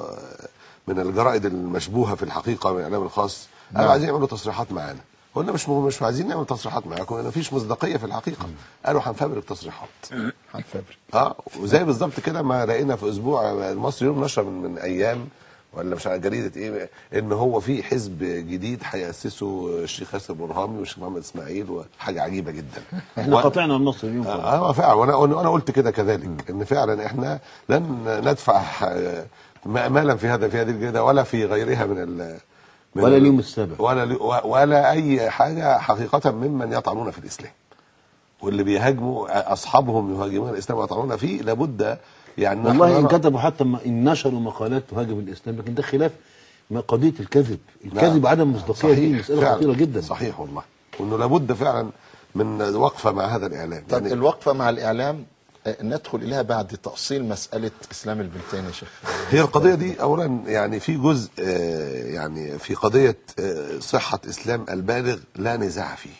من الجرائد المشبوهه في الحقيقه من الاعلام الخاص قالوا نعم. عايزين يعملوا تصريحات معانا قلنا مش مش عايزين نعمل تصريحات معاكم لان مفيش مصداقيه في الحقيقه قالوا هنفبرك تصريحات هنفبرك. اه وزي بالظبط كده ما لقينا في اسبوع المصري يوم نشر من, من ايام ولا مش على جريده ايه ان هو في حزب جديد هياسسه الشيخ ياسر برهامي والشيخ محمد اسماعيل وحاجه عجيبه جدا احنا و- قطعنا النصر اليوم خلاص. اه فعلا وانا وانا أنا قلت كده كذلك ان فعلا احنا لن ندفع آه، مالا في هذا في هذه الجريده ولا في غيرها من ال من ولا ال- اليوم السابع. ولا لي- ولا اي حاجه حقيقه ممن يطعنون في الاسلام واللي بيهاجموا اصحابهم يهاجمون الاسلام ويطعنون فيه لابد يعني نحن والله ان نرى- كتبوا حتى ما ان نشروا مقالات تهاجم الاسلام لكن ده خلاف ما قضيه الكذب الكذب نعم. وعدم المصداقيه دي صحيح، مساله فعلا. خطيره جدا صحيح والله وانه لابد فعلا من وقفه مع هذا الاعلام طب يعني الوقفة مع الإعلام آه، ندخل إليها بعد تأصيل مسألة إسلام البنتين يا شيخ هي القضية دي أولا يعني في جزء آه، يعني في قضية آه، صحة إسلام البالغ لا نزاع فيه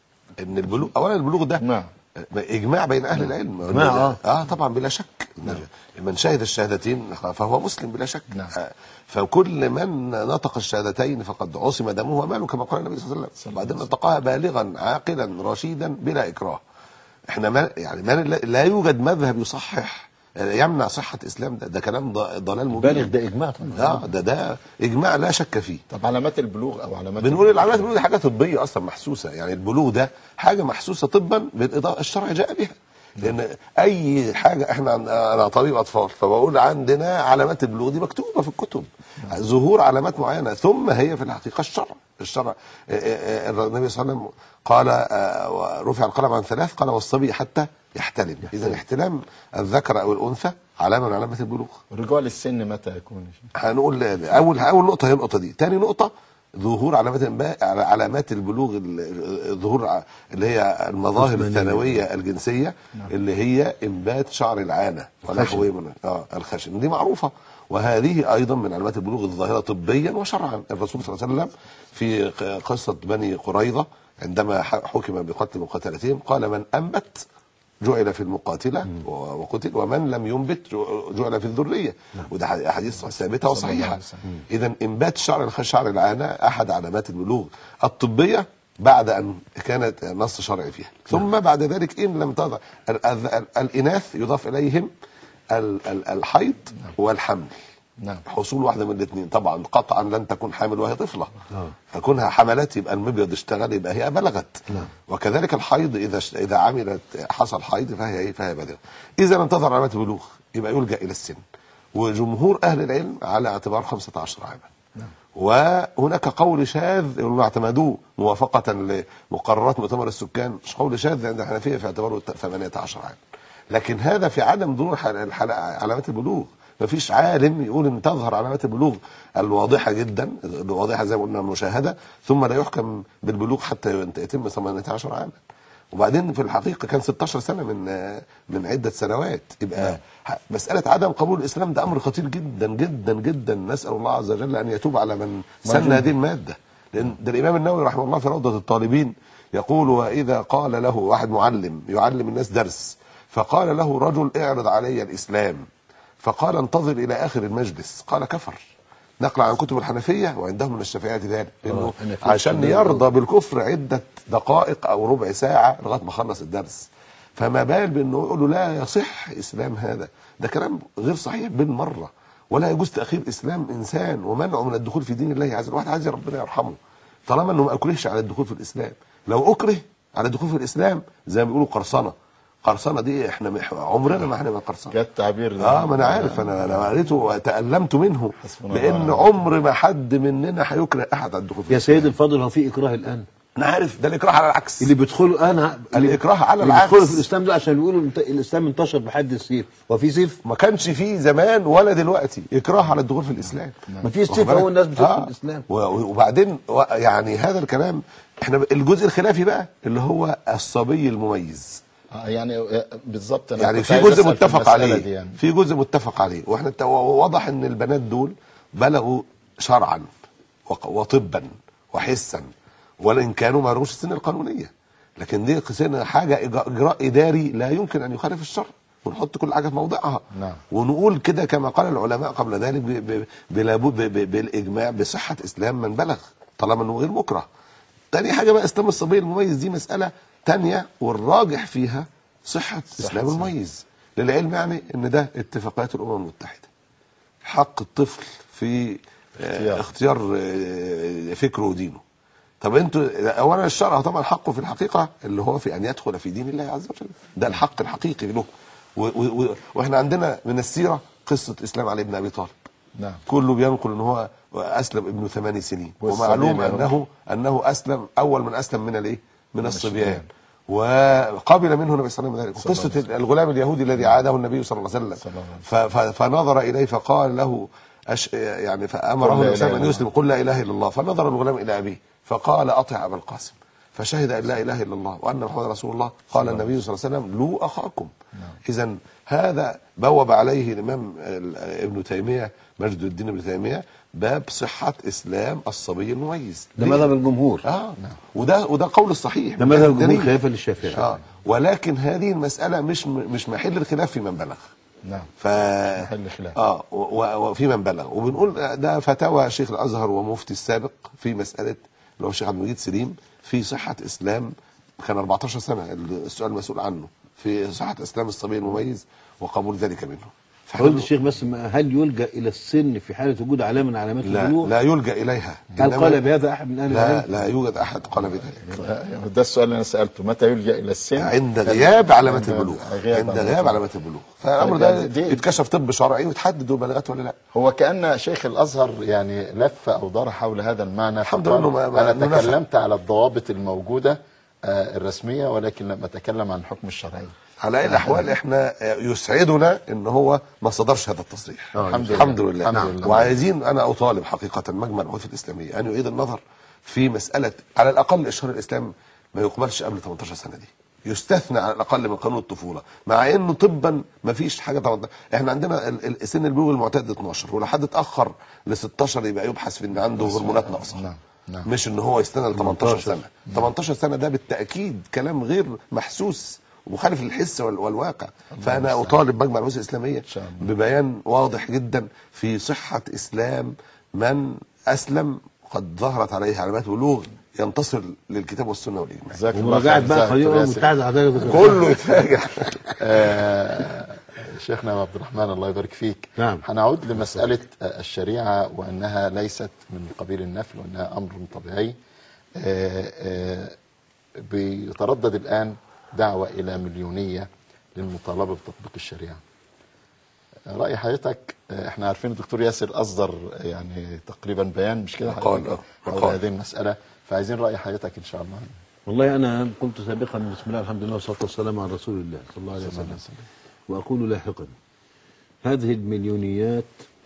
إن البلوغ أولا البلوغ ده نعم. إجماع بين أهل العلم إجماع، آه. آه طبعا بلا شك من شهد الشهادتين فهو مسلم بلا شك نعم. آه، فكل من نطق الشهادتين فقد عصم دمه وماله كما قال النبي صلى الله عليه وسلم وبعدين نطقها بالغا عاقلا رشيدا بلا إكراه احنا ما يعني ما لا- لا يوجد مذهب يصحح يمنع صحة إسلام ده ده كلام ض- ضلال مبين بالغ ده اجماع طبعا اه ده ده اجماع لا شك فيه طب علامات البلوغ أو علامات بنقول العلامات البلوغ دي حاجه طبيه اصلا محسوسه يعني البلوغ ده حاجه محسوسه طبا بالاضافه الشرع جاء بها لان اي حاجه احنا عن- انا طبيب اطفال فبقول عندنا علامات البلوغ دي مكتوبه في الكتب ظهور علامات معينه ثم هي في الحقيقه الشرع الشرع آه، آه، آه، النبي صلى الله عليه وسلم قال آه، رفع القلم عن ثلاث قال والصبي حتى يحتلم اذا احتلام الذكر او الانثى علامه من علامات البلوغ الرجوع للسن متى يكون يا شيخ؟ هنقول اول اول نقطه هي النقطه دي تاني نقطه ظهور علامات الانباء على علامات البلوغ ال- ظهور ع- اللي هي المظاهر جسمانية. الثانويه الجنسيه اللي هي انبات شعر العانه ونحوه من اه الخشن دي معروفه وهذه ايضا من علامات البلوغ الظاهره طبيا وشرعا الرسول صلى الله عليه وسلم في ق- قصه بني قريظه عندما ح- حكم بقتل مقاتلتهم قال من انبت جعل في المقاتله و- وقتل ومن لم ينبت جو- جعل في الذريه وده ح- احاديث ثابته وصحيحه اذا انبات شعر الخ- شعر العانه احد علامات البلوغ الطبيه بعد ان كانت نص شرعي فيها ثم بعد ذلك ان لم تظهر ال- ال- ال- الاناث يضاف اليهم ال- ال- الحيض والحمل نعم حصول واحده من الاثنين طبعا قطعا لن تكون حامل وهي طفله فكونها حملت يبقى المبيض اشتغل يبقى هي بلغت وكذلك الحيض اذا ش- اذا عملت حصل حيض فهي ايه فهي بالغه اذا لم تظهر علامات البلوغ يبقى يلجا الى السن وجمهور اهل العلم على اعتبار 15 عاما وهناك قول شاذ هم اعتمدوه موافقة لمقررات مؤتمر السكان قول شاذ عند الحنفية في اعتباره 18 عام لكن هذا في عدم ظهور حل- الحل- علامات البلوغ مفيش عالم يقول ان تظهر علامات البلوغ الواضحه جدا الواضحه زي ما قلنا المشاهده ثم لا يحكم بالبلوغ حتى يتم 18 عاما وبعدين في الحقيقه كان 16 سنه من من عده سنوات يبقى ح- مساله عدم قبول الاسلام ده امر خطير جدا جدا جدا نسال الله عز وجل ان يتوب على من سن هذه الماده لان ده الامام النووي رحمه الله في روضه الطالبين يقول واذا قال له واحد معلم يعلم الناس درس فقال له رجل اعرض علي الاسلام فقال انتظر الى اخر المجلس قال كفر نقل عن كتب الحنفيه وعندهم من الشافعيه ذلك لانه الحنفية عشان كلها. يرضى بالكفر عده دقائق او ربع ساعه لغايه ما خلص الدرس فما بال بانه يقول له لا يصح اسلام هذا ده كلام غير صحيح بالمره ولا يجوز تاخير اسلام انسان ومنعه من الدخول في دين الله عز وجل الواحد عايز ربنا يرحمه طالما انه ما اكرهش على الدخول في الاسلام لو اكره على الدخول في الاسلام زي ما بيقولوا قرصنه قرصنه دي احنا مح- عمرنا ما هنبقى قرصنه كان التعبير ده اه ما انا عارف انا انا قريته وتالمت منه حسبنا الله لان ونعم عمر ما حد مننا هيكره احد على الدخول في يا الإسلام. سيد الفاضل هو في اكراه الان انا عارف ده الاكراه على العكس اللي بيدخلوا انا الإكراه على اللي العكس. بيدخلوا في الاسلام ده عشان بيقولوا انت- الاسلام انتشر بحد السيف وفي سيف ما كانش فيه زمان ولا دلوقتي اكراه على الدخول في الاسلام ما فيش واخد سيف بالك؟ اول الناس بتدخل الاسلام و- وبعدين و- يعني هذا الكلام احنا الجزء الخلافي بقى اللي هو الصبي المميز آه، يعني آه، بالظبط أنا يعني كنت في عايز جزء أسأل في متفق المسألة عليه دي يعني. في جزء متفق عليه واحنا الت- واضح ان البنات دول بلغوا شرعا وق- وطبا وحسا وان كانوا ما بلغوش السن القانونيه لكن دي سن حاجه إجراء- اجراء اداري لا يمكن ان يخالف الشرع ونحط كل حاجه في موضعها نعم. ونقول كده كما قال العلماء قبل ذلك ب- ب- بلا بد- ب- ب- بالاجماع بصحه اسلام من بلغ طالما انه غير مكره تاني حاجه بقى اسلام الصبي المميز دي مساله تانية والراجح فيها صحه اسلام المميز للعلم يعني ان ده اتفاقيات الامم المتحده حق الطفل في اختيار. اختيار, اختيار آه، فكره ودينه طب انتوا اولا الشرع طبعا حقه في الحقيقه اللي هو في ان يدخل في دين الله عز وجل ده الحق الحقيقي له و و و واحنا عندنا من السيره قصه اسلام علي بن ابي طالب نعم كله بينقل ان هو اسلم ابن ثمان سنين والصبي ومعلوم يهودي. انه انه اسلم اول من اسلم من الايه من الصبيان وقبل منه النبي صلى الله عليه وسلم قصه الغلام اليهودي الذي عاده النبي صلى الله عليه وسلم صلى الله عليه ف- ف- فنظر اليه فقال له أش يعني فامره قل لا النبي صلى الله عليه إله وسلم ان إلا يسلم قل لا اله الا الله فنظر الغلام الى ابيه فقال اطع ابا القاسم فشهد ان لا اله الا الله وان محمد رسول الله قال النبي صلى الله عليه وسلم لو اخاكم اذا هذا بوب عليه الامام ال- ابن تيميه مجد الدين ابن تيميه باب صحه اسلام الصبي المميز ده ليه؟ مذهب الجمهور اه وده وده قول الصحيح ده مذهب الجمهور دليل. خلافا للشافعي اه ولكن هذه المساله مش مش محل الخلاف في من بلغ نعم ف محل خلاف. اه و- و- وفي من بلغ وبنقول ده فتاوى شيخ الازهر ومفتي السابق في مساله اللي هو الشيخ عبد المجيد سليم في صحه اسلام كان 14 سنه السؤال المسؤول عنه في صحه اسلام الصبي المميز وقبول ذلك منه فإحنا قلت بنقول- الشيخ بس ما- هل يلجا الى السن في حاله وجود علامه من علامات لا البلوغ؟ لا يلجا اليها هل إنما- قال بهذا احد من اهل لا العلم؟ لا يوجد احد قال بذلك ده السؤال اللي انا سالته متى يلجا الى السن عند غياب علامات عند البلوغ غياب عند علامات غياب علامات البلوغ فالامر طيب ده يعني دي- يتكشف طب شرعي وتحدد بلاغات ولا لا هو كأن شيخ الأزهر يعني لف أو دار حول هذا المعنى الحمد فقال لله إنه ما- ما- أنا إنه نفع. تكلمت على الضوابط الموجودة آه، الرسمية ولكن لم أتكلم عن الحكم الشرعي على اي الاحوال احنا آه، يسعدنا ان هو ما صدرش هذا التصريح آه، الحمد لله. الحمد لله, الحمد لله. وعايزين انا اطالب حقيقه مجمع البحوث الاسلاميه ان يعيد النظر في مساله على الاقل اشهار الاسلام ما يقبلش قبل 18 سنه دي يستثنى على الاقل من قانون الطفوله مع انه طبا ما فيش حاجه طبعا احنا عندنا ال- ال- سن البلوغ المعتاد 12 ولو حد اتاخر ل 16 يبقى يبحث في ان عنده هرمونات ناقصه نعم، نعم. مش ان هو يستنى ل 18 سنه 18 سنه ده بالتاكيد كلام غير محسوس ومخالف للحس وال- والواقع فانا اطالب مجمع البحوث الاسلاميه شاء الله. ببيان واضح جدا في صحه اسلام من اسلم قد ظهرت عليه علامات بلوغ ينتصر للكتاب والسنه والاجماع جزاك الله ومراجعه خير. بقى جزاك قانون الله الامم ياسر. المتحده لعداله كله يتفاجئ آه، شيخنا عبد الرحمن الله يبارك فيك نعم. هنعود لمسألة آه، الشريعة وأنها ليست من قبيل النفل وأنها أمر طبيعي آه، آه، بيتردد الآن دعوة إلى مليونية للمطالبة بتطبيق الشريعة رأي حضرتك آه، احنا عارفين الدكتور ياسر أصدر يعني تقريبا بيان مش كده مقال، حضرتك؟ آه، حول مقال. هذه المسألة فعايزين رأي حضرتك إن شاء الله والله انا قلت سابقا بسم الله الحمد لله والصلاه والسلام على رسول الله صلى الله عليه صلى الله عليه وسلم وسلم. واقول لاحقا هذه المليونيات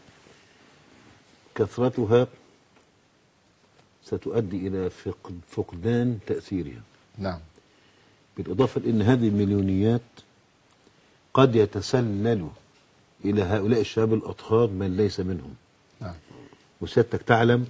كثرتها ستؤدي الى فقد فقدان تاثيرها نعم بالاضافه لان هذه المليونيات قد يتسلل الى هؤلاء الشباب الاطهار من ليس منهم نعم وسيادتك تعلم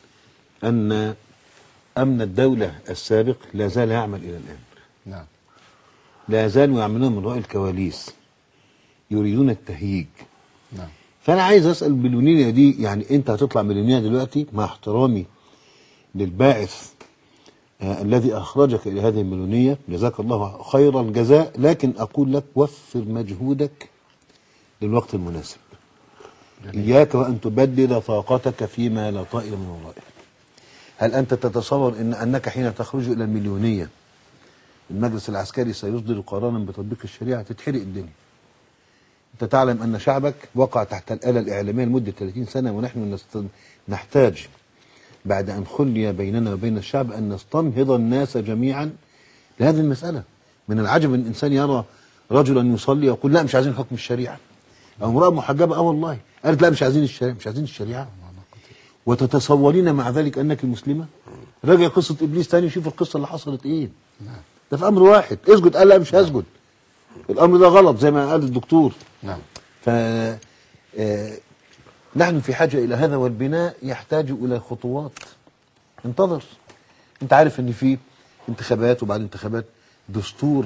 ان امن الدوله السابق لا زال يعمل الى الان نعم لا زالوا يعملون من وراء الكواليس يريدون التهييج نعم فانا عايز اسال المليونية دي يعني انت هتطلع مليونير دلوقتي مع احترامي للباعث آه الذي اخرجك الى هذه المليونية جزاك الله خير الجزاء لكن اقول لك وفر مجهودك للوقت المناسب اياك وان تبدل طاقتك فيما لا طائل من ورائه هل انت تتصور ان انك حين تخرج الى المليونيه المجلس العسكري سيصدر قرارا بتطبيق الشريعه تتحرق الدنيا انت تعلم ان شعبك وقع تحت الاله الاعلاميه لمده 30 سنه ونحن نست... نحتاج بعد ان خلي بيننا وبين الشعب ان نستنهض الناس جميعا لهذه المساله من العجب ان الانسان يرى رجلا يصلي ويقول لا مش عايزين حكم الشريعه او امراه محجبه اه والله قالت لا مش عايزين الشريعه مش عايزين الشريعه وتتصورين مع ذلك انك مسلمه راجع قصه ابليس تاني شوف القصه اللي حصلت ايه ده في امر واحد اسجد قال لا مش هسجد الامر ده غلط زي ما قال الدكتور نعم ف آه، نحن في حاجه الى هذا والبناء يحتاج الى خطوات انتظر انت عارف ان في انتخابات وبعد انتخابات دستور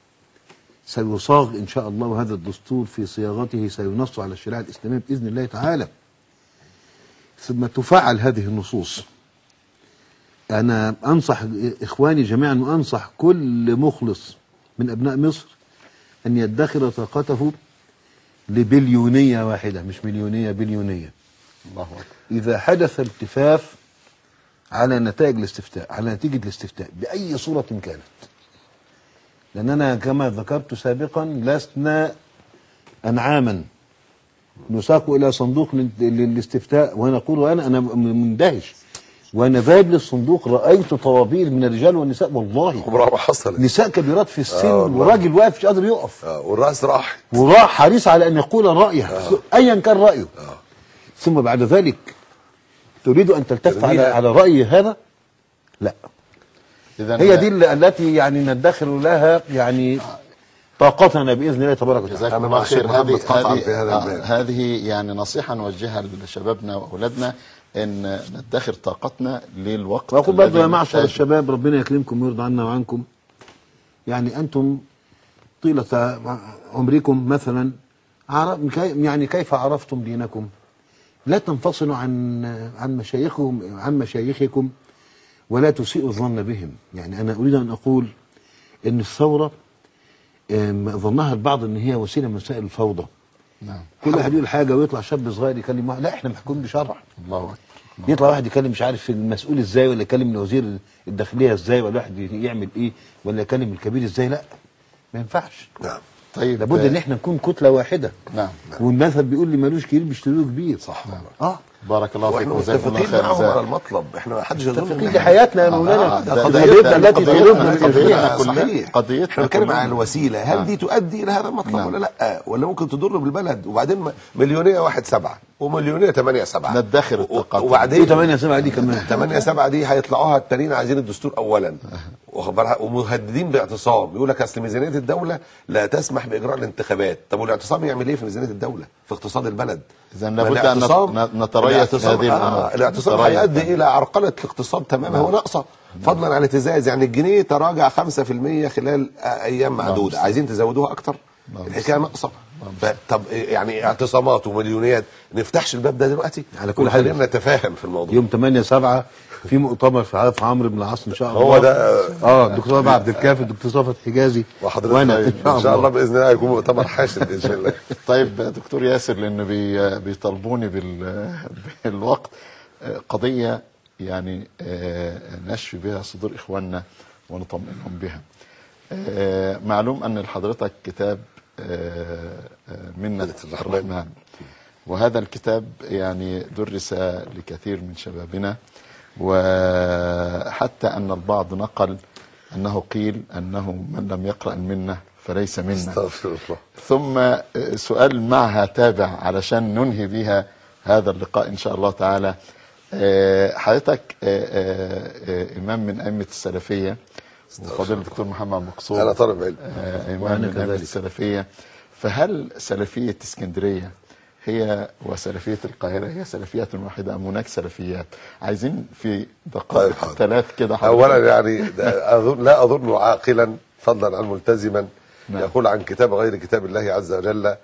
سيصاغ ان شاء الله وهذا الدستور في صياغته سينص على الشريعه الاسلاميه باذن الله تعالى ثم تفعل هذه النصوص انا انصح اخواني جميعا وانصح كل مخلص من ابناء مصر ان يدخر طاقته لبليونيه واحده مش مليونيه بليونيه الله أكبر اذا حدث التفاف على نتائج الاستفتاء على نتيجه الاستفتاء باي صوره كانت لاننا كما ذكرت سابقا لسنا انعاما نساق الى صندوق لل- للاستفتاء ونقول انا انا مندهش وانا ذاهب للصندوق رايت طوابير من الرجال والنساء والله عمرها ما حصلت نساء كبيرات في السن آه والله. وراجل واقف مش قادر يقف آه، والراس راح وراح حريص على ان يقول رايه ايا كان رايه ثم بعد ذلك تريد ان تلتف على ترميها. على راي هذا لا إذا هي دي اللي- التي يعني ندخر لها يعني طاقتنا باذن الله تبارك وتعالى جزاكم أنا الله مع خير الشيخ محمد هذه قطعاً في هذا هذه الباب. آه، هذه يعني نصيحة نوجهها لشبابنا وأولادنا إن ندخر طاقتنا للوقت واقول برضه يا الذي معشر نحتاج- الشباب ربنا يكرمكم ويرضى عنا وعنكم يعني انتم طيله عمركم مثلا عر- كي- يعني كيف عرفتم دينكم؟ لا تنفصلوا عن عن مشايخكم عن مشايخكم ولا تسيئوا الظن بهم، يعني انا اريد ان اقول ان الثوره آم، ظنها البعض ان هي وسيله من وسائل الفوضى. نعم كل واحد يقول حاجه ويطلع شاب صغير يكلم واحد، لا احنا محكوم بشرع. الله أكبر يطلع واحد يكلم مش عارف المسؤول ازاي ولا يكلم وزير الداخليه ازاي ولا واحد يعمل ايه ولا يكلم الكبير ازاي لا ما ينفعش نعم طيب لابد ان احنا نكون كتله واحده نعم والمثل بيقول لي ملوش كبير بيشتريه كبير صح اه بارك الله واحنا فيكم وجزاكم الله متفقين خير معهم على جزاء. المطلب احنا ما حدش يظن متفقين إن دي إحنا- حياتنا يا آه، مولانا ده ده قضيتنا- قضيتنا التي قضيتنا- تغلبنا من قضيتنا الإنسان. كلها. صحيح قضيتنا احنا بنتكلم كلنا. عن الوسيله هل آه. دي تؤدي الى هذا المطلب نعم. ولا لا ولا ممكن تضر بالبلد وبعدين م- مليونيه واحد سبعه ومليونيه ثمانيه سبعه ندخر و- الطاقات. دي وبعدين 8 7 دي كمان 8 7 دي هيطلعوها التانيين عايزين الدستور اولا واخد بالك؟ ومهددين باعتصام يقول لك اصل ميزانيه الدوله لا تسمح باجراء الانتخابات طب والاعتصام يعمل ايه في ميزانيه الدوله في اقتصاد البلد إذن ما لابد أن نت- الاعتصام- ن- نتريث الاعتصام- هذه الأمور. آه الاعتصام نتريث. هيؤدي الى عرقله الاقتصاد تماما هو ناقصه فضلا عن الاهتزاز يعني الجنيه تراجع 5% خلال آه، ايام معدوده عايزين تزودوها اكتر الحكايه ناقصه ف- طب إيه يعني اعتصامات ومليونيات نفتحش الباب ده دلوقتي على كل حال. خلينا نتفاهم في الموضوع يوم 8 7 في مؤتمر في عارف عمرو بن العاص ان شاء الله هو ده اه الدكتور ابو عبد الكافي الدكتور صفت حجازي وحضرتك وانا ان شاء الله باذن الله هيكون مؤتمر حاشد باذن الله طيب دكتور ياسر لان بي بيطالبوني بال بالوقت آه، قضيه يعني آه، نشفي بها صدور اخواننا ونطمئنهم بها. آه، معلوم ان لحضرتك كتاب آه، آه، منة الرحمن وهذا الكتاب يعني درس لكثير من شبابنا وحتى ان البعض نقل انه قيل انه من لم يقرا المنه فليس منا استغفر الله ثم سؤال معها تابع علشان ننهي بها هذا اللقاء ان شاء الله تعالى آه، حضرتك آه، آه، آه، امام من ائمه السلفيه وفضيله الدكتور محمد مقصود انا طالب علم آه، امام وأنا من ائمه كذلك. السلفيه فهل سلفيه اسكندريه هي وسلفيه القاهره هي سلفيه واحده ام هناك سلفيات عايزين في دقائق طيب، حاضر. ثلاث كده حضرتك. اولا يعني ده أظن لا اظن عاقلا فضلا عن ملتزما نعم. يقول عن كتاب غير كتاب الله عز وجل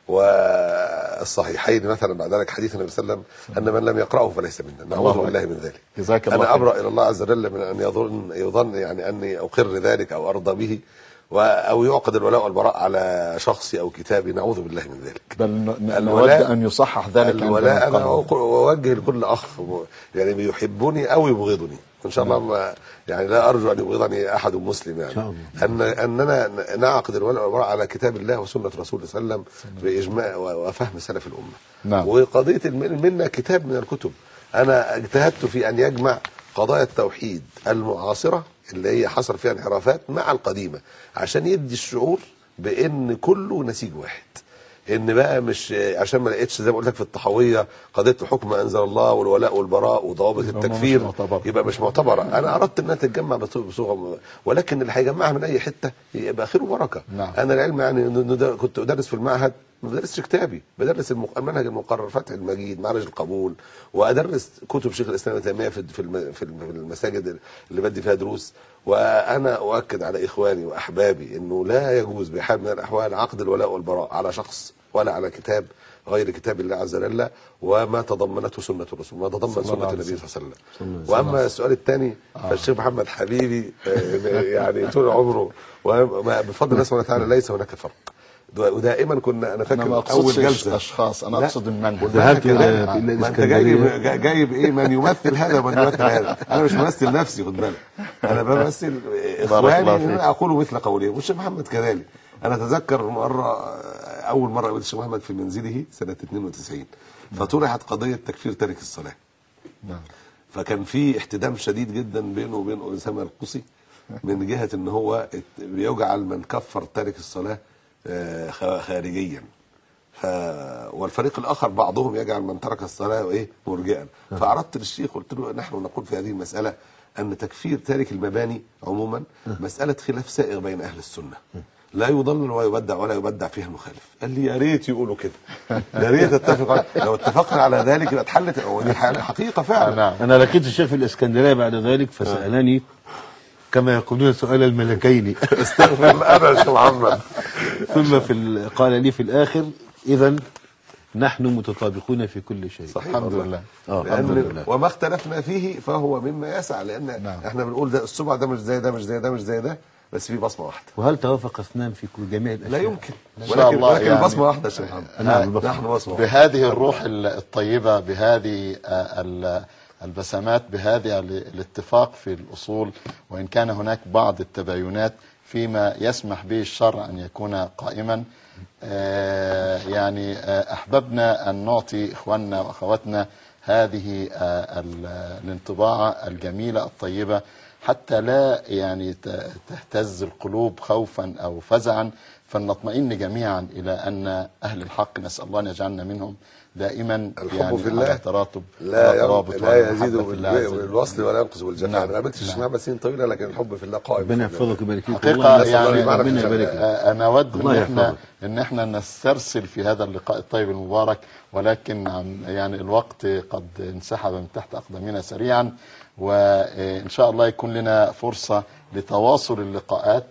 والصحيحين مثلا بعد ذلك حديث النبي صلى الله عليه وسلم ان من لم يقراه فليس منا نعوذ الله بالله من ذلك جزاك الله انا خير. ابرا الى الله عز وجل من ان يظن يظن يعني اني اقر ذلك او ارضى به و- او يعقد الولاء والبراء على شخصي او كتابي نعوذ بالله من ذلك بل ن- ن- نود الولاء- ان يصحح ذلك عندما الولاء انا نقرر. أقول- اوجه لكل اخ م- يعني بيحبني او يبغضني ان شاء الله ما يعني لا ارجو ان يبغضني احد مسلم يعني شاء ان اننا ن- نعقد الولاء والبراء على كتاب الله وسنه رسوله صلى الله عليه وسلم باجماع و- وفهم سلف الامه نعم. وقضيه الم- المنه كتاب من الكتب انا اجتهدت في ان يجمع قضايا التوحيد المعاصره اللي هي حصل فيها انحرافات مع القديمه عشان يدي الشعور بان كله نسيج واحد ان بقى مش عشان ما لقيتش زي ما قلت لك في الطحاويه قضيه الحكم ما انزل الله والولاء والبراء وضوابط يبقى التكفير مش معتبرة. يبقى مش معتبره انا اردت انها تتجمع بص- بصوره ولكن اللي هيجمعها من اي حته يبقى خير وبركه نعم. انا العلم يعني إنه- إنه ده- كنت ادرس في المعهد ما بدرسش كتابي بدرس المق- المنهج المقرر فتح المجيد معرج القبول وادرس كتب شيخ الاسلام ابن تيميه في في الم- في الم- في المساجد اللي بدي فيها دروس وانا اؤكد على اخواني واحبابي انه لا يجوز بحال من الاحوال عقد الولاء والبراء على شخص ولا على كتاب غير كتاب الله عز وجل وما تضمنته سنه الرسول ما تضمن صلى الله سنه عليه النبي صلى الله عليه وسلم واما السؤال الثاني فالشيخ محمد حبيبي آه، يعني طول عمره وما- بفضل الله سبحانه وتعالى ليس هناك فرق ودائما كنا انا انا فاكر ما اول اقصدش جلسه اشخاص انا لا. اقصد المنهج ذهبت إلى- آه. إلى ما انت الإسكندرية. جايب جا- جايب ايه من يمثل هذا ومن يمثل هذا انا مش بمثل نفسي خد بالك انا بمثل اخواني الله ان فيك. انا اقول مثل قولهم والشيخ محمد كذلك انا اتذكر مره اول مره قابلت الشيخ محمد في منزله سنه 92 فطرحت قضيه تكفير تارك الصلاه نعم. فكان في احتدام شديد جدا بينه وبين اسامه القصي من جهه ان هو ات- بيجعل من كفر تارك الصلاه آه، خ- خارجيا ف... والفريق الاخر بعضهم يجعل من ترك الصلاه ايه مرجئا فعرضت للشيخ قلت له نحن نقول في هذه المساله ان تكفير تارك المباني عموما مساله خلاف سائغ بين اهل السنه لا يضلل ولا يبدع ولا يبدع فيها المخالف قال لي يا ريت يقولوا كده يا ريت اتفق على- لو اتفقنا على ذلك يبقى اتحلت ودي حقيقه فعلا نعم انا لقيت الشيخ في الاسكندريه بعد ذلك فسالني كما يقولون سؤال الملكين استغفر الله انا يا شيخ محمد ثم في ال- قال لي في الاخر اذا نحن متطابقون في كل شيء صحيح الحمد والله. لله اه الحمد لأن لله وما اختلفنا فيه فهو مما يسعى لان نعم. احنا بنقول ده السبع ده مش زي ده مش زي ده مش زي ده بس في بصمه واحده وهل توافق اثنان في كل جميع الاشياء لا يمكن إن شاء ولكن الله ولكن يعني. البصمه واحده يا شيخ محمد نعم، البصمة. نحن بصمه واحده بهذه الروح ال- الطيبة بهذه آه، ال- البسمات بهذا ال- الاتفاق في الأصول وإن كان هناك بعض التباينات فيما يسمح به الشرع أن يكون قائما آه، يعني آه، أحببنا أن نعطي إخواننا وأخواتنا هذه آه، ال- الانطباعة الجميلة الطيبة حتى لا يعني ت- تهتز القلوب خوفا أو فزعا فلنطمئن جميعا إلى أن أهل الحق نسأل الله أن يجعلنا منهم دائما الحب يعني في الله على تراتب لا على ين- ترابط لا وعلى يزيد محبة الله عز وجل. بالوصل ولا ينقص بالجفاء نعم. انا ما قابلتش نعم. الشيخ محمد سنين طويله لكن الحب في الله قائم ربنا في الله. يحفظك ويبارك فيك حقيقة والله نسأل الله يعني يبارك ربنا فيك. يبارك فيك آه، أنا أود الله إن إحنا يحفظك. إن إحنا نسترسل في هذا اللقاء الطيب المبارك ولكن عم- يعني الوقت قد انسحب من تحت أقدامنا سريعا وإن شاء الله يكون لنا فرصة لتواصل اللقاءات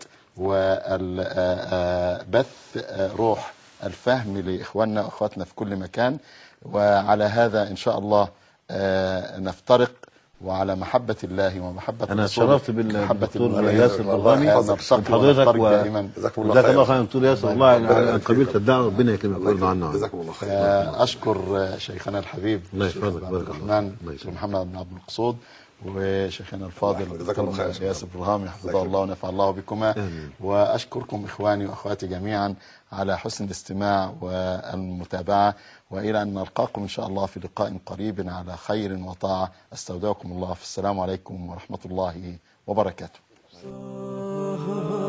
وبث روح الفهم لإخواننا وأخواتنا في كل مكان وعلى هذا إن شاء الله آه، نفترق وعلى محبة الله ومحبة انا رسوله اتشرفت محبة بالدكتور الله ياسر الله برهامي يحفظك. نلتقي حضرتك ونفترق و- دائما جزاكم الله جزاك خير الله خير دكتور ياسر الله على ربنا على ان يبارك قبلت فيك. الدعوه ربنا يكرمك الله ويرضى عنا يكرمك. جزاكم الله خير آه، اشكر شيخنا الحبيب الله الشيخ يحفظك. عبد بارك الله الرحمن فيك. الله الشيخ يكرمك. محمد بن عبد المقصود وشيخنا الفاضل الله يحفظك. جزاك الله خير يا الدكتور شيخ. ياسر برهامي حفظه يكرمك. الله ونفع الله بكما آمين. واشكركم اخواني واخواتي جميعا على حسن الاستماع والمتابعه والى ان نلقاكم ان شاء الله في لقاء قريب على خير وطاعه استودعكم الله في السلام عليكم ورحمه الله وبركاته